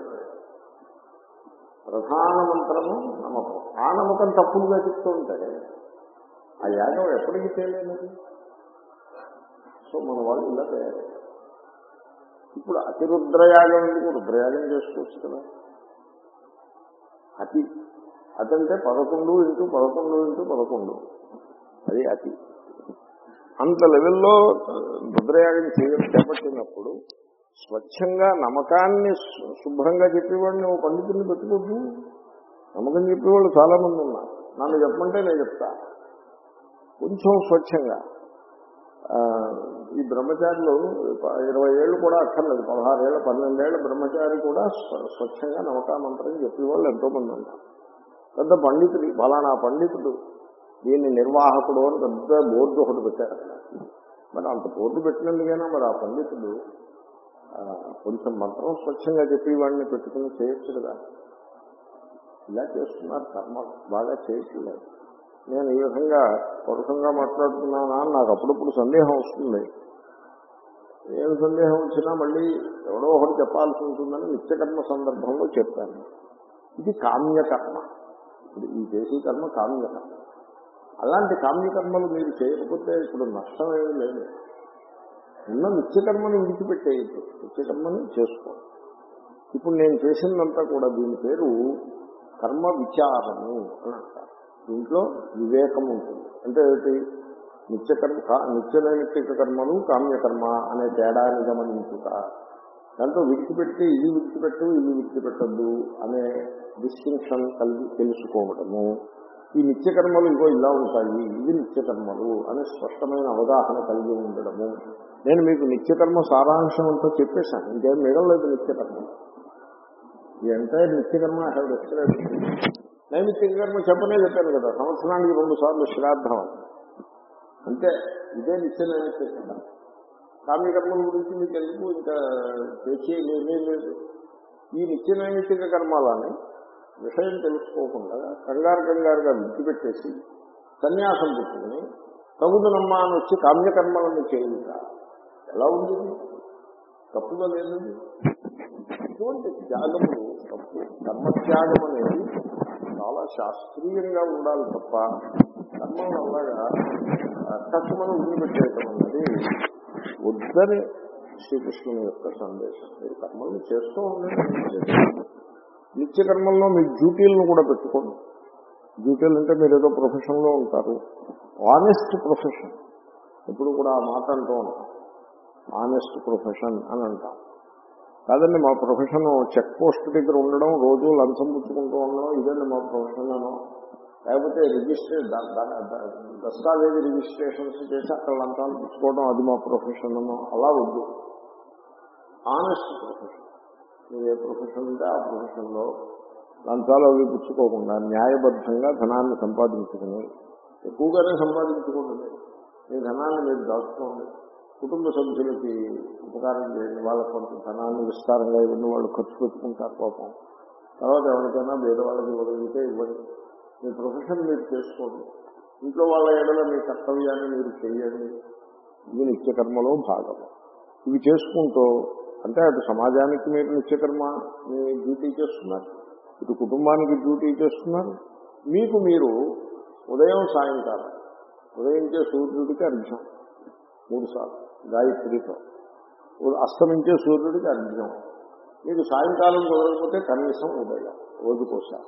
ప్రధాన మంత్రము నమ్మకం ఆ నమ్మకం తప్పులుగా చెప్తూ ఉంటే ఆ యాగం ఎప్పటికీ చేయలేనిది సో మన వాళ్ళు ఇలా తయారు ఇప్పుడు అతి రుద్రయాగం ఎందుకు రుద్రయాగం చేసుకోవచ్చు కదా అతి అతంటే పదకొండు ఇంటూ పదకొండు ఇంటూ పదకొండు అది అతి అంత లెవెల్లో రుద్రయాగం చేయ చేపట్టినప్పుడు స్వచ్ఛంగా నమ్మకాన్ని శు- శుభ్రంగా చెప్పేవాడిని ఓ పండితుడిని పెట్టుకోద్దు నమ్మకం చెప్పేవాళ్ళు చాలా మంది ఉన్నారు నన్ను చెప్పమంటే నేను చెప్తా కొంచెం స్వచ్ఛంగా ఆ, ఈ బ్రహ్మచారులు ప- ఇరవై ఏళ్ళు కూడా అక్కర్లేదు పదహారేళ్ళ పన్నెండేళ్ల బ్రహ్మచారి కూడా స్వ- స్వచ్ఛంగా నమ్మకామంత్రం చెప్పేవాళ్ళు ఎంతో మంది ఉన్నారు పెద్ద పండితుడు ఫలానా పండితుడు దీన్ని నిర్వాహకుడు అని పెద్ద బోర్డు ఒకటి పెట్టారు అక్కడ మరి అంత బోర్డు పెట్టినందుకైనా మరి ఆ పండితుడు ఆ, కొంచెం మంత్రం స్వచ్ఛంగా చెప్పేవాడిని పెట్టుకుని చేయొచ్చు కదా ఇలా చేస్తున్నారు కర్మ బాగా చేయట్లేదు నేను ఈ విధంగా పరుషంగా మాట్లాడుతున్నానా అని నాకు అప్పుడప్పుడు సందేహం వస్తుంది ఏం సందేహం వచ్చినా మళ్ళీ ఎవడో ఒకటి చెప్పాల్సి ఉంటుందని నిత్యకర్మ సందర్భంలో చెప్పాను ఇది కామ్యకర్మ ఇప్పుడు ఈ చేసే కర్మ కామ్యకర్మ అలాంటి కామ్యకర్మలు మీరు చేయకపోతే ఇప్పుడు నష్టం ఏమీ లేదు ఉన్న నిత్యకర్మని విడిచిపెట్టేయద్దు నిత్యకర్మని చేసుకో ఇప్పుడు నేను చేసిందంతా కూడా దీని పేరు కర్మ విచారము అని అంటారు దీంట్లో వివేకం ఉంటుంది అంటే ఏంటి నిత్యకర్మ కా- నిత్యనైమిత్తిక కర్మలు కామ్యకర్మ అనే తేడాన్ని గమనించుట దాంట్లో విడిచిపెట్టి ఇది విడిచిపెట్టు ఇది విడిచిపెట్టద్దు అనే డిస్టింక్షన్ కలిగి తెలుసుకోవడము ఈ నిత్యకర్మలు ఇగో ఇలా ఉంటాయి ఇవి నిత్యకర్మలు అనే స్పష్టమైన అవగాహన కలిగి ఉండడము నేను మీకు నిత్యకర్మ సారాంశం అంతా చెప్పేశాను ఇంకేం మిగలలేదు నిత్యకర్మ ఈ ఎంటైర్ నిత్యకర్మ హ్యావ్ డిస్క్రైబ్ నైమిత్తిక కర్మ చెప్పనే చెప్పాను కదా సంవత్సరానికి రెండు సార్లు శ్రాద్ధం అని. అంతే ఇదే నిత్య నైమిత్తిక కర్మ కామ్యకర్మల గురించి మీకు ఎందుకు ఇంకా తెచ్చేయలేదే లేదు ఈ నిత్య నైమిత్తిక కర్మాలని విషయం తెలుసుకోకుండా కంగారు కంగారుగా విడిచిపెట్టేసి సన్యాసం పుట్టుకుని తగుదనమ్మా అని వచ్చి కామ్యకర్మలను చేయుట ఎలా ఉంది ఇది? తప్పుగా లేదు ఇది? ఇటువంటి త్యాగములు తప్పు కర్మత్యాగం అనేది చాలా శాస్త్రీయంగా ఉండాలి తప్ప కర్మలు అలాగా ఆ, తక్కువని వదిలిపెట్టేయటం అన్నది వద్దని శ్రీకృష్ణుని యొక్క సందేశం మీరు కర్మల్ని చేస్తూ ఉండండి నిత్య కర్మల్లో మీ డ్యూటీలను కూడా పెట్టుకోండి డ్యూటీలు అంటే మీరు ఏదో ప్రొఫెషన్లో ఉంటారు ఆనెస్ట్ ప్రొఫెషన్ ఇప్పుడు కూడా ఆ మాట అంటూ ఉంటాం ఆనెస్ట్ ప్రొఫెషన్ అని అంటాం కాదండి మా ప్రొఫెషన్ చెక్ పోస్ట్ దగ్గర ఉండడం రోజు లంచం పుచ్చుకుంటూ ఉండడం ఇదండి మా ప్రొఫెషన్ అనో లేకపోతే రిజిస్టర్ దస్తావేజీ రిజిస్ట్రేషన్స్ చేసి అక్కడ లంచాలు పుచ్చుకోవడం అది మా ప్రొఫెషన్ అనో అలా వద్దు ఆనెస్ట్ ప్రొఫెషన్ మీరు ఏ ప్రొఫెషన్ ఉంటే ఆ ప్రొఫెషన్లో లంచాలు అవి పుచ్చుకోకుండా న్యాయబద్ధంగా ధనాన్ని సంపాదించుకుని ఎక్కువగానే సంపాదించుకోండి మీ ధనాన్ని మీరు దాచుకోండి కుటుంబ సభ్యులకి ఉపకారం చేయండి వాళ్ళ కొంత ధనాన్ని విస్తారంగా ఇవన్నీ వాళ్ళు ఖర్చు పెట్టుకుంటారు పాపం తర్వాత ఎవరికైనా వేరే వాళ్ళకి ఇవ్వగలిగితే ఇవ్వండి మీ ప్రొఫెషన్ మీరు చేసుకోండి ఇంట్లో వాళ్ళ ఏడల మీ కర్తవ్యాన్ని మీరు చేయండి ఇది నిత్యకర్మలో భాగం ఇవి చేసుకుంటూ అంటే అటు సమాజానికి మీరు నిత్యకర్మ మీ డ్యూటీ చేస్తున్నారు ఇటు కుటుంబానికి డ్యూటీ చేస్తున్నారు మీకు మీరు ఉదయం సాయంకాలం ఉదయించే సూర్యుడికి అర్ఘ్యం మూడు సార్లు గాయత్రితో అస్తమించే సూర్యుడికి అర్ఘ్యం మీకు సాయంకాలం కుదరకపోతే కనీసం ఉదయం రోజుకోసారి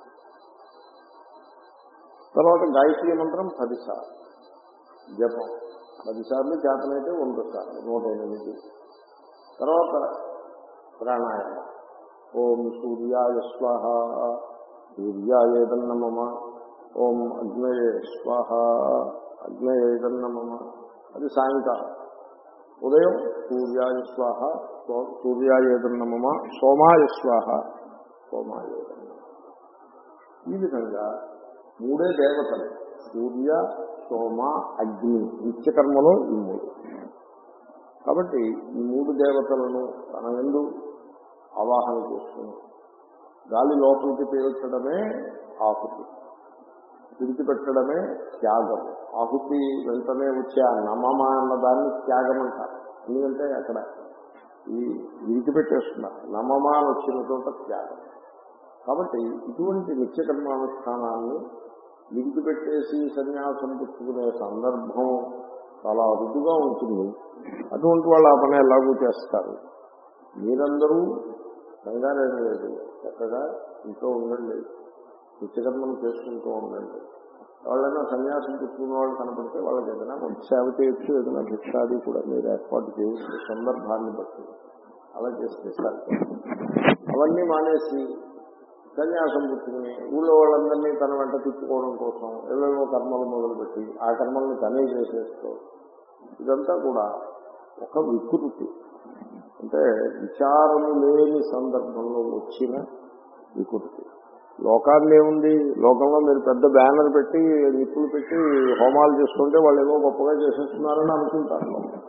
తర్వాత గాయత్రి మంత్రం పదిసార్లు జపం పదిసార్లు చేతనైతే వంద సార్లు నూట ఎనిమిది తర్వాత ప్రాణాయామం ఓం సూర్యాయ స్వాహ సూర్యాయేదన్న మమ ఓం అగ్నయే స్వాహ అగ్నయేదన్న మమ అది సాయంకాలం ఉదయం సూర్యాయ స్వాహ సూర్యాయేదన్న మమ సోమాయ స్వాహ సోమాయేదన్న ఈ విధంగా మూడే దేవతలు సూర్య సోమ అగ్ని నిత్యకర్మలో ఈ మూడు కాబట్టి ఈ మూడు దేవతలను తన ఎందు ఆవాహన చేసుకుని గాలి లోపలికి పీల్చడమే ఆహుతి విడిచిపెట్టడమే త్యాగం ఆహుతి వెంటనే వచ్చే ఆ నమమ అన్నదాన్ని త్యాగం అంటారు ఎందుకంటే అక్కడ ఈ విడిచిపెట్టేస్తున్నారు నమమ అని వచ్చిన చోట త్యాగం కాబట్టి ఇటువంటి నిత్యకర్మానుష్ఠానాన్ని విడిచిపెట్టేసి సన్యాసం పుచ్చుకునే సందర్భం చాలా అరుదుగా ఉంటుంది అటువంటి వాళ్ళు ఆ పని ఎలాగూ చేస్తారు మీరందరూ కంగారేం లేదు చక్కగా ఇంట్లో ఉండండి నిత్యకర్మను చేసుకుంటూ ఉండండి ఎవరైనా సన్యాసం పుచ్చుకున్న వాళ్ళు కనపడితే వాళ్ళకి ఏదైనా కొంచెం సేవ చేయొచ్చు ఏదైనా భిక్షాది కూడా మీరు ఏర్పాటు చేయొచ్చు సందర్భాన్ని బట్టి అలా చేస్తే సరిపోతుంది అవన్నీ మానేసి సన్యాసం పుచ్చుకుని ఊళ్ళో వాళ్ళందరినీ తన వెంట తిప్పుకోవడం కోసం ఏవేవో కర్మలు మొదలుపెట్టి ఆ కర్మల్ని తనే చేసేస్తూ ఇదంతా కూడా ఒక వికృతి అంటే విచారము లేని సందర్భంలో వచ్చిన వికృతి లోకాన్ని ఏముంది లోకంలో మీరు పెద్ద బ్యానర్ పెట్టి నిప్పులు పెట్టి హోమాలు చేసుకుంటే వాళ్ళు ఏమో గొప్పగా చేసేస్తున్నారని అనుకుంటారు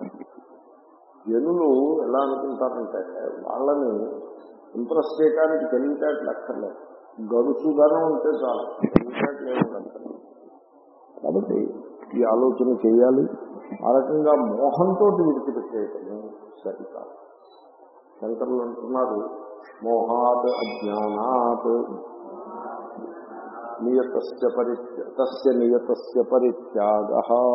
జనులు ఎలా అనుకుంటారంటే వాళ్ళని ఇంప్రెస్ చేయడానికి తెలివితేటలు అక్కర్లేదు గడుసుగానే ఉంటే చాలు తెలివితేటలు ఏమి అక్కర్లేదు కాబట్టి ఈ ఆలోచన చేయాలి ఆ రకంగా మోహంతో విడిచిపెట్టేయటము సరికాదు శంకరులు అంటున్నారు మోహాత్ అజ్ఞానాత్ నియతస్య పరిత్య తస్య నియతస్య పరిత్యాగ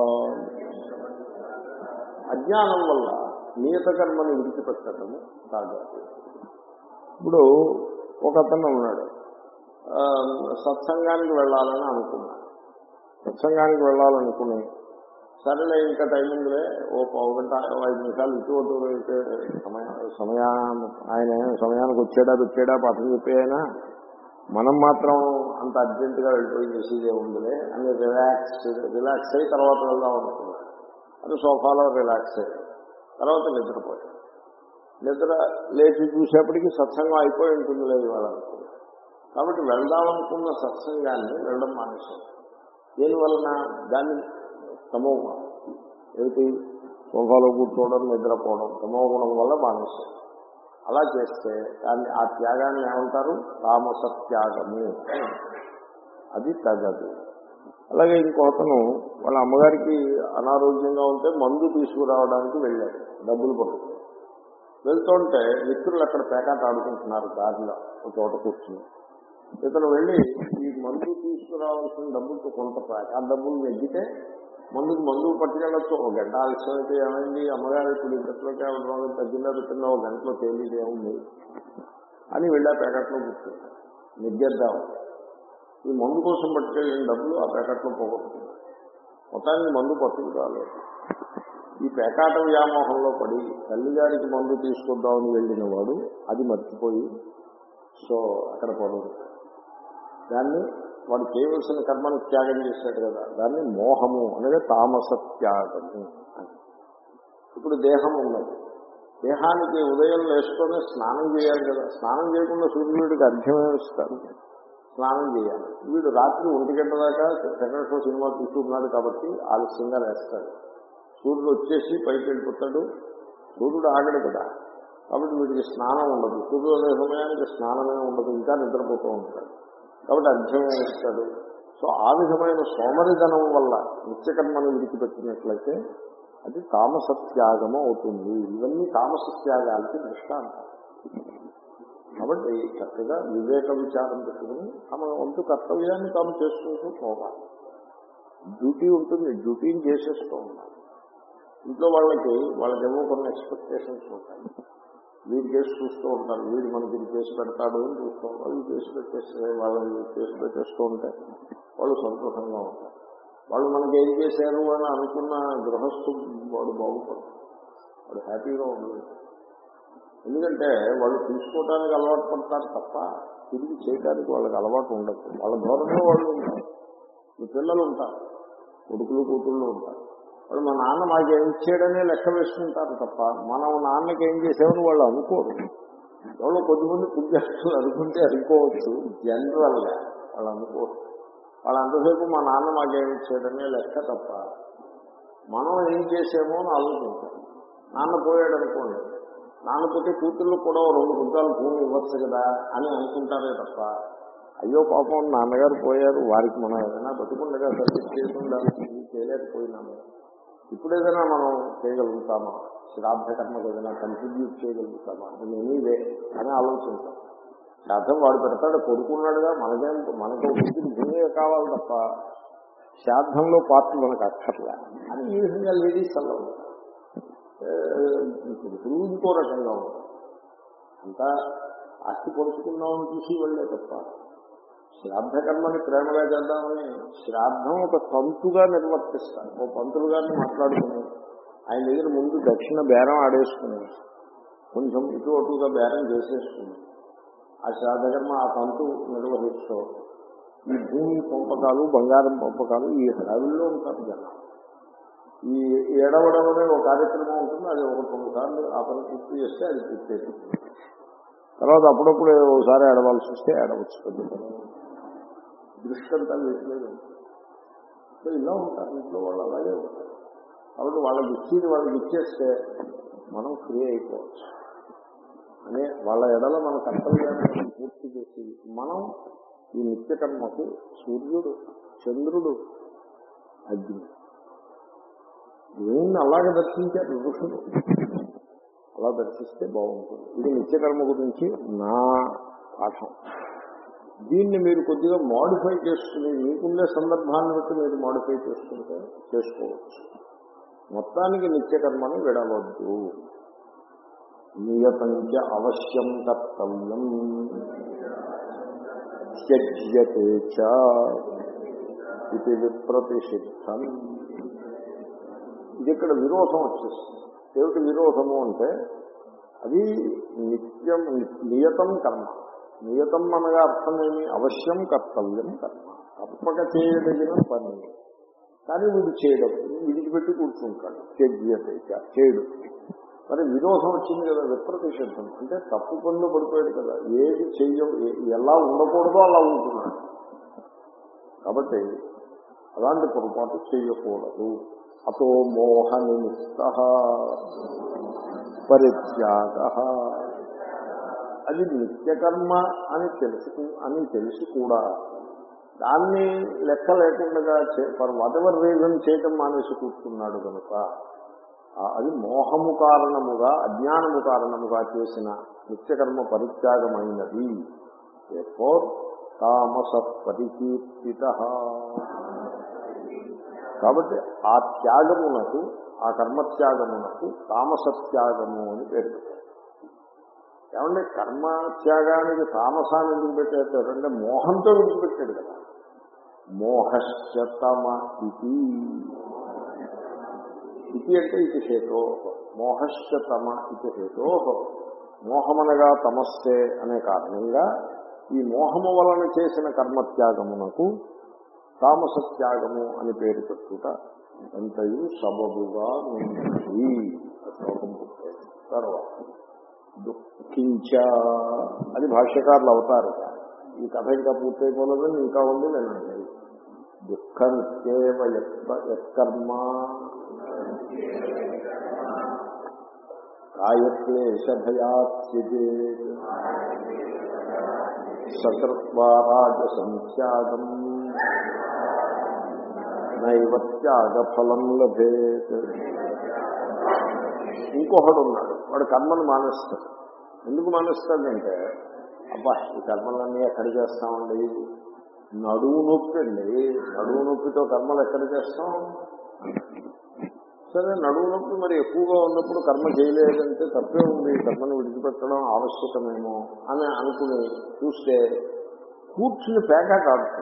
అజ్ఞానం వల్ల నియత కర్మని విడిచిపెట్టడము సాగాలి ఇప్పుడు ఒక అతను ఉన్నాడు ఆ, సత్సంగానికి వెళ్ళాలని అనుకున్నాడు సత్సంగానికి వెళ్ళాలనుకుని సరేలే ఇంకా టైం ఉందిలే ఓ పావు గంట ఓ ఐదు నిమిషాలు ఇటు అటు అయితే సమయం సమయాన్ని ఆయన సమయానికి వచ్చాడా పెట్టాడా పాఠం చెప్పాయనా మనం మాత్రం అంత అర్జెంటుగా వెళ్ళిపోయి చేసేదే ఉందిలే అని రిలాక్స్ రిలాక్స్ అయ్యి తర్వాత వెళ్దాం అనుకున్నాడు అది సోఫాలో రిలాక్స్ అయ్యి తర్వాత నిద్రపోయాడు నిద్ర లేచి చూసేప్పటికి సత్సంగం అయిపోయి ఉంటుంది లేదు ఇవాళ అనుకున్నాడు కాబట్టి వెళ్దామనుకున్న సత్సంగాన్ని వెళ్ళడం మానేశాడు దీనివలన దాన్ని తమోగుణం ఏమిటి సోఫాలో కూర్చోవడం నిద్రపోవడం తమోగుణం వల్ల మానేశాడు అలా చేస్తే దాన్ని ఆ త్యాగాన్ని ఏమంటారు తామసత్యాగము అది తగదు అలాగే ఇంకొకతను వాళ్ళ అమ్మగారికి అనారోగ్యంగా ఉంటే మందు తీసుకురావడానికి వెళ్ళాడు డబ్బులు పట్టుకుని వెళ్తుంటే మిత్రులు అక్కడ పేకాట ఆడుకుంటున్నారు దారిలో ఒక చోట కూర్చుని ఇతను వెళ్ళి ఈ మందు తీసుకురావాల్సిన డబ్బులతో కొంత పేక ఆ డబ్బులు నెగ్గితే మందుకు మందుకు పట్టుకెళ్ళచ్చు ఒక గంట ఆలస్యం అయితే ఏమైంది అమ్మగారు ఇప్పుడు ఇంతట్లోకి ఆవిడ రోగం తగ్గిందా పెట్టిందా ఒక గంటలో తేలిది ఏముంది అని వెళ్ళి ఆ ప్యాకెట్లో కూర్చుంటారు నిగ్గేద్దాం ఈ మందు కోసం పట్టుకెళ్ళిన డబ్బులు ఆ ప్యాకెట్లో పోగొట్టుకుంటారు మొత్తానికి మందు పట్టుకు రాలేదు ఈ పేకాట వ్యామోహంలో పడి తల్లిగారికి మందు తీసుకొద్దామని వెళ్ళిన వాడు అది మర్చిపోయి సో అక్కడ పడదు దాన్ని వాడు చేయవలసిన కర్మను త్యాగం చేశాడు కదా దాన్ని మోహము అనేది తామస త్యాగము అని ఇప్పుడు దేహం ఉన్నది దేహానికి ఉదయం లేస్తూనే స్నానం చేయాలి కదా స్నానం చేయకుండా సూర్యుడికి అర్ఘ్యమే ఇస్తారు స్నానం చేయాలి వీడు రాత్రి ఒంటి గంట దాకా సెకండ్ షో సినిమా చూస్తున్నాడు కాబట్టి ఆలస్యంగా లేస్తాడు సూర్యుడు వచ్చేసి పైకి వెళ్ళిపోతాడు సూర్యుడు ఆగడు కదా కాబట్టి వీడికి స్నానం ఉండదు సూర్యుడు అనే సమయానికి స్నానమే ఉండదు ఇంకా నిద్రపోతూ ఉంటాడు కాబట్టి అర్ఘ్యమే ఇస్తాడు సో ఆ విధమైన సోమరిధనం వల్ల నిత్యకర్మను విడిచిపెట్టినట్లయితే అది తామసత్యాగము అవుతుంది ఇవన్నీ తామసత్యాగాలకి దృష్టాంతం కాబట్టి చక్కగా వివేక విచారం పెట్టుకుని తమ వంతు కర్తవ్యాన్ని తాము చేసుకుంటూ పోవాలి డ్యూటీ ఉంటుంది డ్యూటీని చేసేస్తూ ఉండాలి ఇంట్లో వాళ్ళకి వాళ్ళకేమో కొన్ని ఎక్స్పెక్టేషన్స్ ఉంటాయి వీడు చేసి చూస్తూ ఉంటారు వీడు మనకి ఇది చేసి పెడతాడు అని చూస్తూ వాళ్ళు చేసి పెట్టేస్తే వాళ్ళని చేసి పెట్టేస్తూ ఉంటే వాళ్ళు సంతోషంగా ఉంటారు వాళ్ళు మనకి ఏం చేశారు అని అనుకున్న గృహస్థు వాడు బాగుపడతాడు వాడు హ్యాపీగా ఉండదు ఎందుకంటే వాళ్ళు తీసుకోవడానికి అలవాటు పడతారు తప్ప తిరిగి చేయడానికి వాళ్ళకి అలవాటు ఉండదు వాళ్ళ ధోరణిలో వాళ్ళు ఉంటారు మీ పిల్లలు ఉంటారు కొడుకులు కూతుళ్ళు ఉంటారు వాళ్ళు మా నాన్న మాకేం ఇచ్చాడనే లెక్క వేసుకుంటారు తప్ప మనం నాన్నకి ఏం చేసామని వాళ్ళు అనుకోరు ఎవరో కొద్దిమంది పుణ్యాస్తులు అనుకుంటే అనుకోవచ్చు జనరల్గా వాళ్ళు అనుకోరు వాళ్ళు అంతసేపు మా నాన్న మాకేం ఇచ్చాడనే లెక్క తప్ప మనం ఏం చేసామో అని ఆలోచించాం నాన్న పోయాడు అనుకోండి నాన్న పోతే కూతుళ్ళు కూడా ఓ రెండు గుంటాలు భూమి ఇవ్వచ్చు కదా అని అనుకుంటారే తప్ప అయ్యో పాపం నాన్నగారు పోయారు వారికి మనం ఏదైనా బతుకుండగా సర్వీస్ చేసి ఉండాలి ఇది చేయలేకపోయినాము ఇప్పుడు ఏదైనా మనం చేయగలుగుతామా శ్రాద్ధ కర్మకు ఏదైనా కంట్రిబ్యూట్ చేయగలుగుతామా నేను ఎనీవే అని ఆలోచించాం శ్రాద్ధం వాడు పెడతాడు కొడుకున్నాడుగా మనకేం మనకు కూతురు భూమి కావాలి తప్ప శ్రాద్ధంలో పార్టీ మనకు అక్కర్లే అని ఈ విధంగా లేడీస్ అలా ఉంటారు పురుషులు ఇంకో రకంగా ఉంటారు అంతా ఆస్తి పొడుచుకుందామని చూసి వెళ్ళే తప్ప శ్రాద్ధ కర్మని ప్రేమగా చేద్దామని శ్రాద్ధం ఒక తంతుగా నిర్వర్తిస్తారు ఓ పంతులు గారిని మాట్లాడుకుని ఆయన దగ్గర ముందు దక్షిణ బేరం ఆడేసుకుని కొంచెం ఇటు అటుగా బేరం చేసేసుకుని ఆ శ్రాద్ధ కర్మ ఆ తంతు నిర్వహిస్తూ ఈ భూమి పంపకాలు బంగారం పంపకాలు ఈ హడావిల్లో ఉంటారు జనం ఈ ఏడవడం అనే ఒక కార్యక్రమం ఉంటుంది అది ఒకటి రెండు సార్లు ఆ పని పూర్తి చేస్తే అది పూర్తి అయిపోతుంది తర్వాత అప్పుడప్పుడు ఒకసారి ఏడవలసి వస్తే ఏడవచ్చు పెద్ద పని. దృష్టి అంతా వీటిలేదు సో ఇలా ఉంటారు ఇంట్లో వాళ్ళు అలాగే ఉంటారు కాబట్టి వాళ్ళకి ఇచ్చేది వాళ్ళకి ఇచ్చేస్తే మనం ఫ్రీ అయిపోవచ్చు అనే వాళ్ళ ఎడల మన కర్తవ్యాన్ని మనం పూర్తి చేసి మనం ఈ నిత్యకర్మకు సూర్యుడు చంద్రుడు అగ్ని దేవుణ్ణి అలాగే దర్శించారు ఋషులు అలా దర్శిస్తే బాగుంటుంది ఇది నిత్యకర్మ గురించి నా పాఠం దీన్ని మీరు కొద్దిగా మాడిఫై చేసుకుని మీకుండే సందర్భాన్ని బట్టి మీరు మాడిఫై చేసుకుంటే చేసుకోవచ్చు మొత్తానికి నిత్యకర్మని విడవద్దు నియతంచ అవశ్యం కర్తవ్యం త్యజ్యతే చ ఇది విప్రతిషిద్ధం ఇది ఇక్కడ విరోధం వచ్చేస్తుంది ఏమిటి విరోధము అంటే అది నిత్యం నియతం కర్మ నియతం అనగా అర్థమేమి అవశ్యం కర్తవ్యం కర్మ తప్పక చేయదగిన పని కానీ వీడు చేయడం విడిచిపెట్టి కూర్చుంటాడు త్యజ్యతే చ చేయడు మరి విరోధం వచ్చింది కదా విప్రతిషిద్ధం అంటే తప్పు పనులు పడిపోయాడు కదా ఏది చెయ్య ఎలా ఉండకూడదో అలా ఉంటున్నాడు కాబట్టి అలాంటి పొరపాటు చేయకూడదు అతో మోహ నిమిత్త పరిత్యాగ అది నిత్యకర్మ అని తెలుసు అని తెలిసి కూడా దాన్ని లెక్క లేకుండా ఫర్ వాట్ ఎవర్ రీజన్ చేయటం మానేసి కూర్చున్నాడు కనుక ఆ- అది మోహము కారణముగా అజ్ఞానము కారణముగా చేసిన నిత్యకర్మ పరిత్యాగమైనది తామస పరికీర్తిత కాబట్టి ఆ త్యాగమునకు ఆ కర్మత్యాగమునకు తామసత్యాగము అని పేరు పెట్టారు ఏమంటే కర్మత్యాగానికి తామసాన్ని ఎందుకు పెట్టారు అంటే మోహంతో విడిచిపెట్టాడు కదా మోహశ్చతమ ఇది ఇది అంటే ఇది హేతో మోహశ్చతమ ఇది హేతో మోహమనగా తమస్సే అనే కారణంగా ఈ మోహము వలన చేసిన కర్మత్యాగమునకు తామసత్యాగము అని పేరు పెట్టుట ఎంతయు సబబుగా ఉంది శ్లోకం పుట్టింది. తర్వాత దుఃఖించ అది భాష్యకారులు అవుతారు ఈ కథ ఇంకా పూర్తయిపోలేదని ఇంకా ఉంది వినండి దుఃఖమిత్యేవ యత్క- యత్కర్మ కాయక్లేశభయాత్యజే సకృత్వా రాజసంత్యాగం నైవ త్యాగఫలం లభేత్ ఇంకొకడు ఉన్నాడు వాడు కర్మను మానేస్తాడు ఎందుకు మానేస్తాడంటే అబ్బా ఈ కర్మలన్నీ ఎక్కడ చేస్తామండి నడువు నొప్పి అండి నడువు నొప్పితో కర్మలు ఎక్కడ చేస్తాం సరే నడువు నొప్పి మరి ఎక్కువగా ఉన్నప్పుడు కర్మ చేయలేదంటే తప్పే ఉంది కర్మను విడిచిపెట్టడం ఆవశ్యకమేమో అని అనుకుని చూస్తే కూర్చుని పేకాట ఆడుతుంది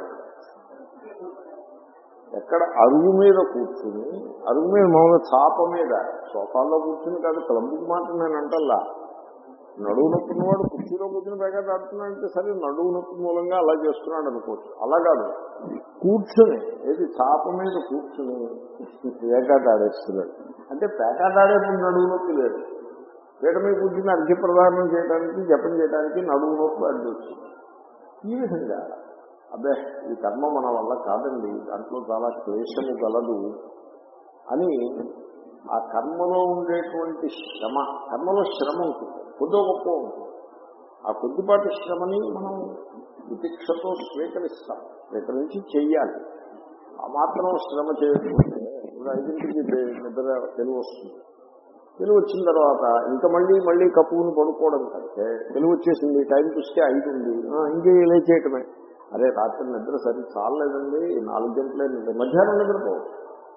ఎక్కడ అరుగు మీద కూర్చుని అరుగు మీద మామూలుగా చాప మీద సోఫాలో కూర్చుని కాదు క్లబ్కి మాట నేను అంటల్లా నడువు నొప్పి ఉన్నవాడు కుర్చీలో కూర్చుని పేకాట ఆడుతున్నాడంటే సరే నడువు నొప్పి మూలంగా అలా చేస్తున్నాడు అనుకోవచ్చు అలా కాదు కూర్చుని ఏది చాప మీద కూర్చుని పేకాట ఆడేస్తున్నాడు అంటే పేకాట ఆడేప్పుడు నడువు నొప్పి లేదు పీట మీద కూర్చుని అర్ఘ్య ప్రదానం చేయడానికి జపం చేయడానికి నడువు నొప్పి అడ్డు వచ్చింది ఈ విధంగా అబ్బే ఈ కర్మ మన వల్ల కాదండి దాంట్లో చాలా క్లేశము గలదు అని ఆ కర్మలో ఉండేటువంటి శ్రమ కర్మలో శ్రమ ఉంటుంది కొద్దో గొప్ప ఉంటుంది ఆ కొద్దిపాటి శ్రమని మనం వితిక్షతో స్వీకరిస్తాం స్వీకరించి చెయ్యాలి ఆ మాత్రం శ్రమ చేయకపోతే ఇప్పుడు ఐదింటికి తె- నిద్ర తెలివి వస్తుంది తెలివి వచ్చిన తర్వాత ఇంకా మళ్ళీ మళ్ళీ కప్పుకుని పడుకోవడం కంటే తెలివి వచ్చేసింది టైం చూస్తే ఐదు ఉంది ఆ, ఇంకే లేచేయటమే అరే రాత్రి నిద్ర సరి చాలలేదండి నాలుగు గంటలే నిద్ర మధ్యాహ్నం నిద్రపోవచ్చు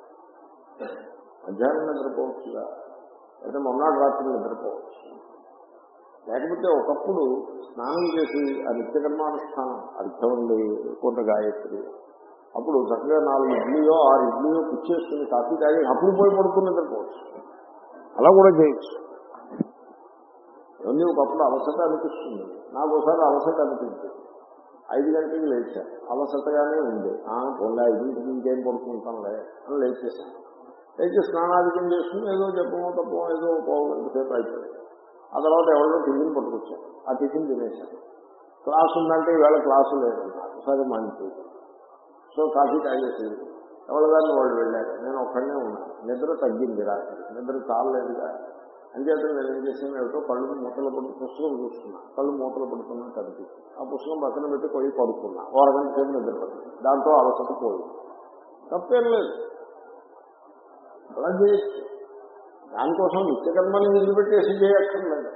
మధ్యాహ్నం నిద్రపోవచ్చుగా లేదా మొన్నటి రాత్రి నిద్రపోవచ్చు లేకపోతే ఒకప్పుడు స్నానం చేసి ఆ నిత్యకర్మానుష్ఠానం అర్థం ఉండి కొంత గాయత్రి అప్పుడు చక్కగా నాలుగు ఇడ్లీయో ఆరు ఇడ్లీయో పుచ్చేసుకుని కాఫీ తాగి అప్పుడు పోయి పడుకుని నిద్రపోవచ్చు అలా కూడా చేయొచ్చు ఇవన్నీ ఒకప్పుడు అలసట అనిపిస్తుంది నాకు ఒకసారి అలసట అనిపించింది ఐదు గంటలకు లేచాను అలసటగానే ఉంది ఆ, పోన్లే ఐదింటికి ఇంకేం పడుకుంటాంలే అని లేచేసాను లేచి స్నానాధికం చేసుకుని ఏదో చెప్పమో తప్పో ఏదో పావు గంట సేపు అయిపోయింది ఆ తర్వాత ఎవరిలో టిఫిన్ పట్టుకొచ్చాను ఆ టిఫిన్ తినేశాను క్లాస్ ఉందంటే ఈవేళ క్లాసు లేదు సరే మంచి సో కాఫీ తాగేసి ఎవరి దాన్ని వాళ్ళు వెళ్ళారు నేను ఒక్కడనే ఉన్నాను నిద్ర తగ్గింది రాత్రి నిద్ర చాలలేదుగా అంచేత నేను ఏం చేసాను ఏమిటో కళ్ళు మూతలు పడుతు పుస్తకం చూస్తున్నా కళ్ళు మూతలు పడుతున్నా కనిపించింది ఆ పుస్తకం పక్కన పెట్టి పోయి పడుకున్నా ఓ అరగంట సేపు నిద్ర పడుతుంది దాంతో అలసట పోయింది తప్పేం లేదు అలా చేయొచ్చు దానికోసం నిత్యకర్మని వదిలిపెట్టేసి చేయక్కర్లేదు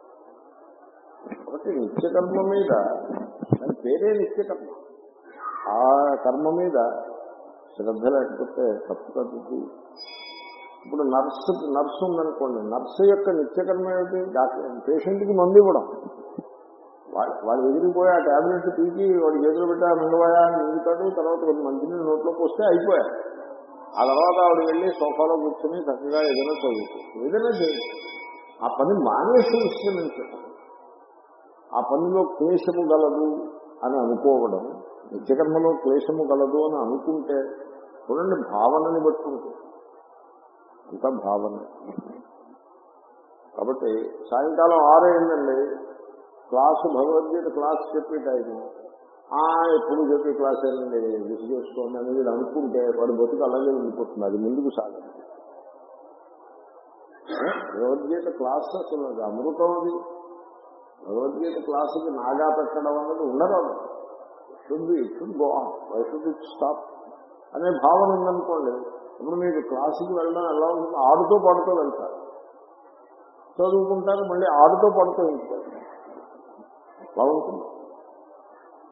కాబట్టి నిత్యకర్మ మీద దాని పేరే నిత్యకర్మ ఆ కర్మ మీద శ్రద్ధ లేకపోతే తప్పు కదుతుంది ఇప్పుడు నర్సు నర్సు ఉందనుకోండి నర్సు యొక్క నిత్యకర్మ ఏమిటి డాక్టర్ పేషెంట్కి మందు ఇవ్వడం వాడు వాడు ఎదిరిపోయి ఆ ట్యాబ్లెట్ పీకి వాడు ఎదురు పెట్టా మింగవాయా అని మింగుతాడు తర్వాత కొన్ని మంచినీళ్ళు నోట్లో పోస్తే అయిపోయాడు ఆ తర్వాత ఆవిడ వెళ్ళి సోఫాలో కూర్చొని చక్కగా ఏదైనా చదువుతుంది ఏదైనా చేయొచ్చు ఆ పని మానేసి విశ్రమించడం ఆ పనిలో క్లేశము గలదు అని అనుకోవడం నిత్యకర్మలో క్లేశము గలదు అని అనుకుంటే చూడండి భావనని బట్టి ఉంటుంది అంతా భావన కాబట్టి సాయంకాలం ఆరు అయిందండి క్లాసు భగవద్గీత క్లాస్ చెప్పే టైము ఆ ఎప్పుడు చెప్పే క్లాస్ ఏంటండి విసి చేసుకోండి అని వీడు అనుకుంటే వాడు బతుకు అలాగే ఉండిపోతుంది అది ముందుకు సాగదు భగవద్గీత క్లాస్ అసలు అది అమృతం అది భగవద్గీత క్లాసుకి నాగా పెట్టడం అన్నది ఉండరాదు should be should go why should it stop అనే భావన ఉందనుకోండి ఇప్పుడు మీకు క్లాసుకి వెళ్ళడం ఎలా ఉంటుంది ఆడుతూ పడుతూ వెళ్తారు చదువుకుంటారు మళ్ళీ ఆడుతూ పడుతూ ఉంటారు బాగుంటుంది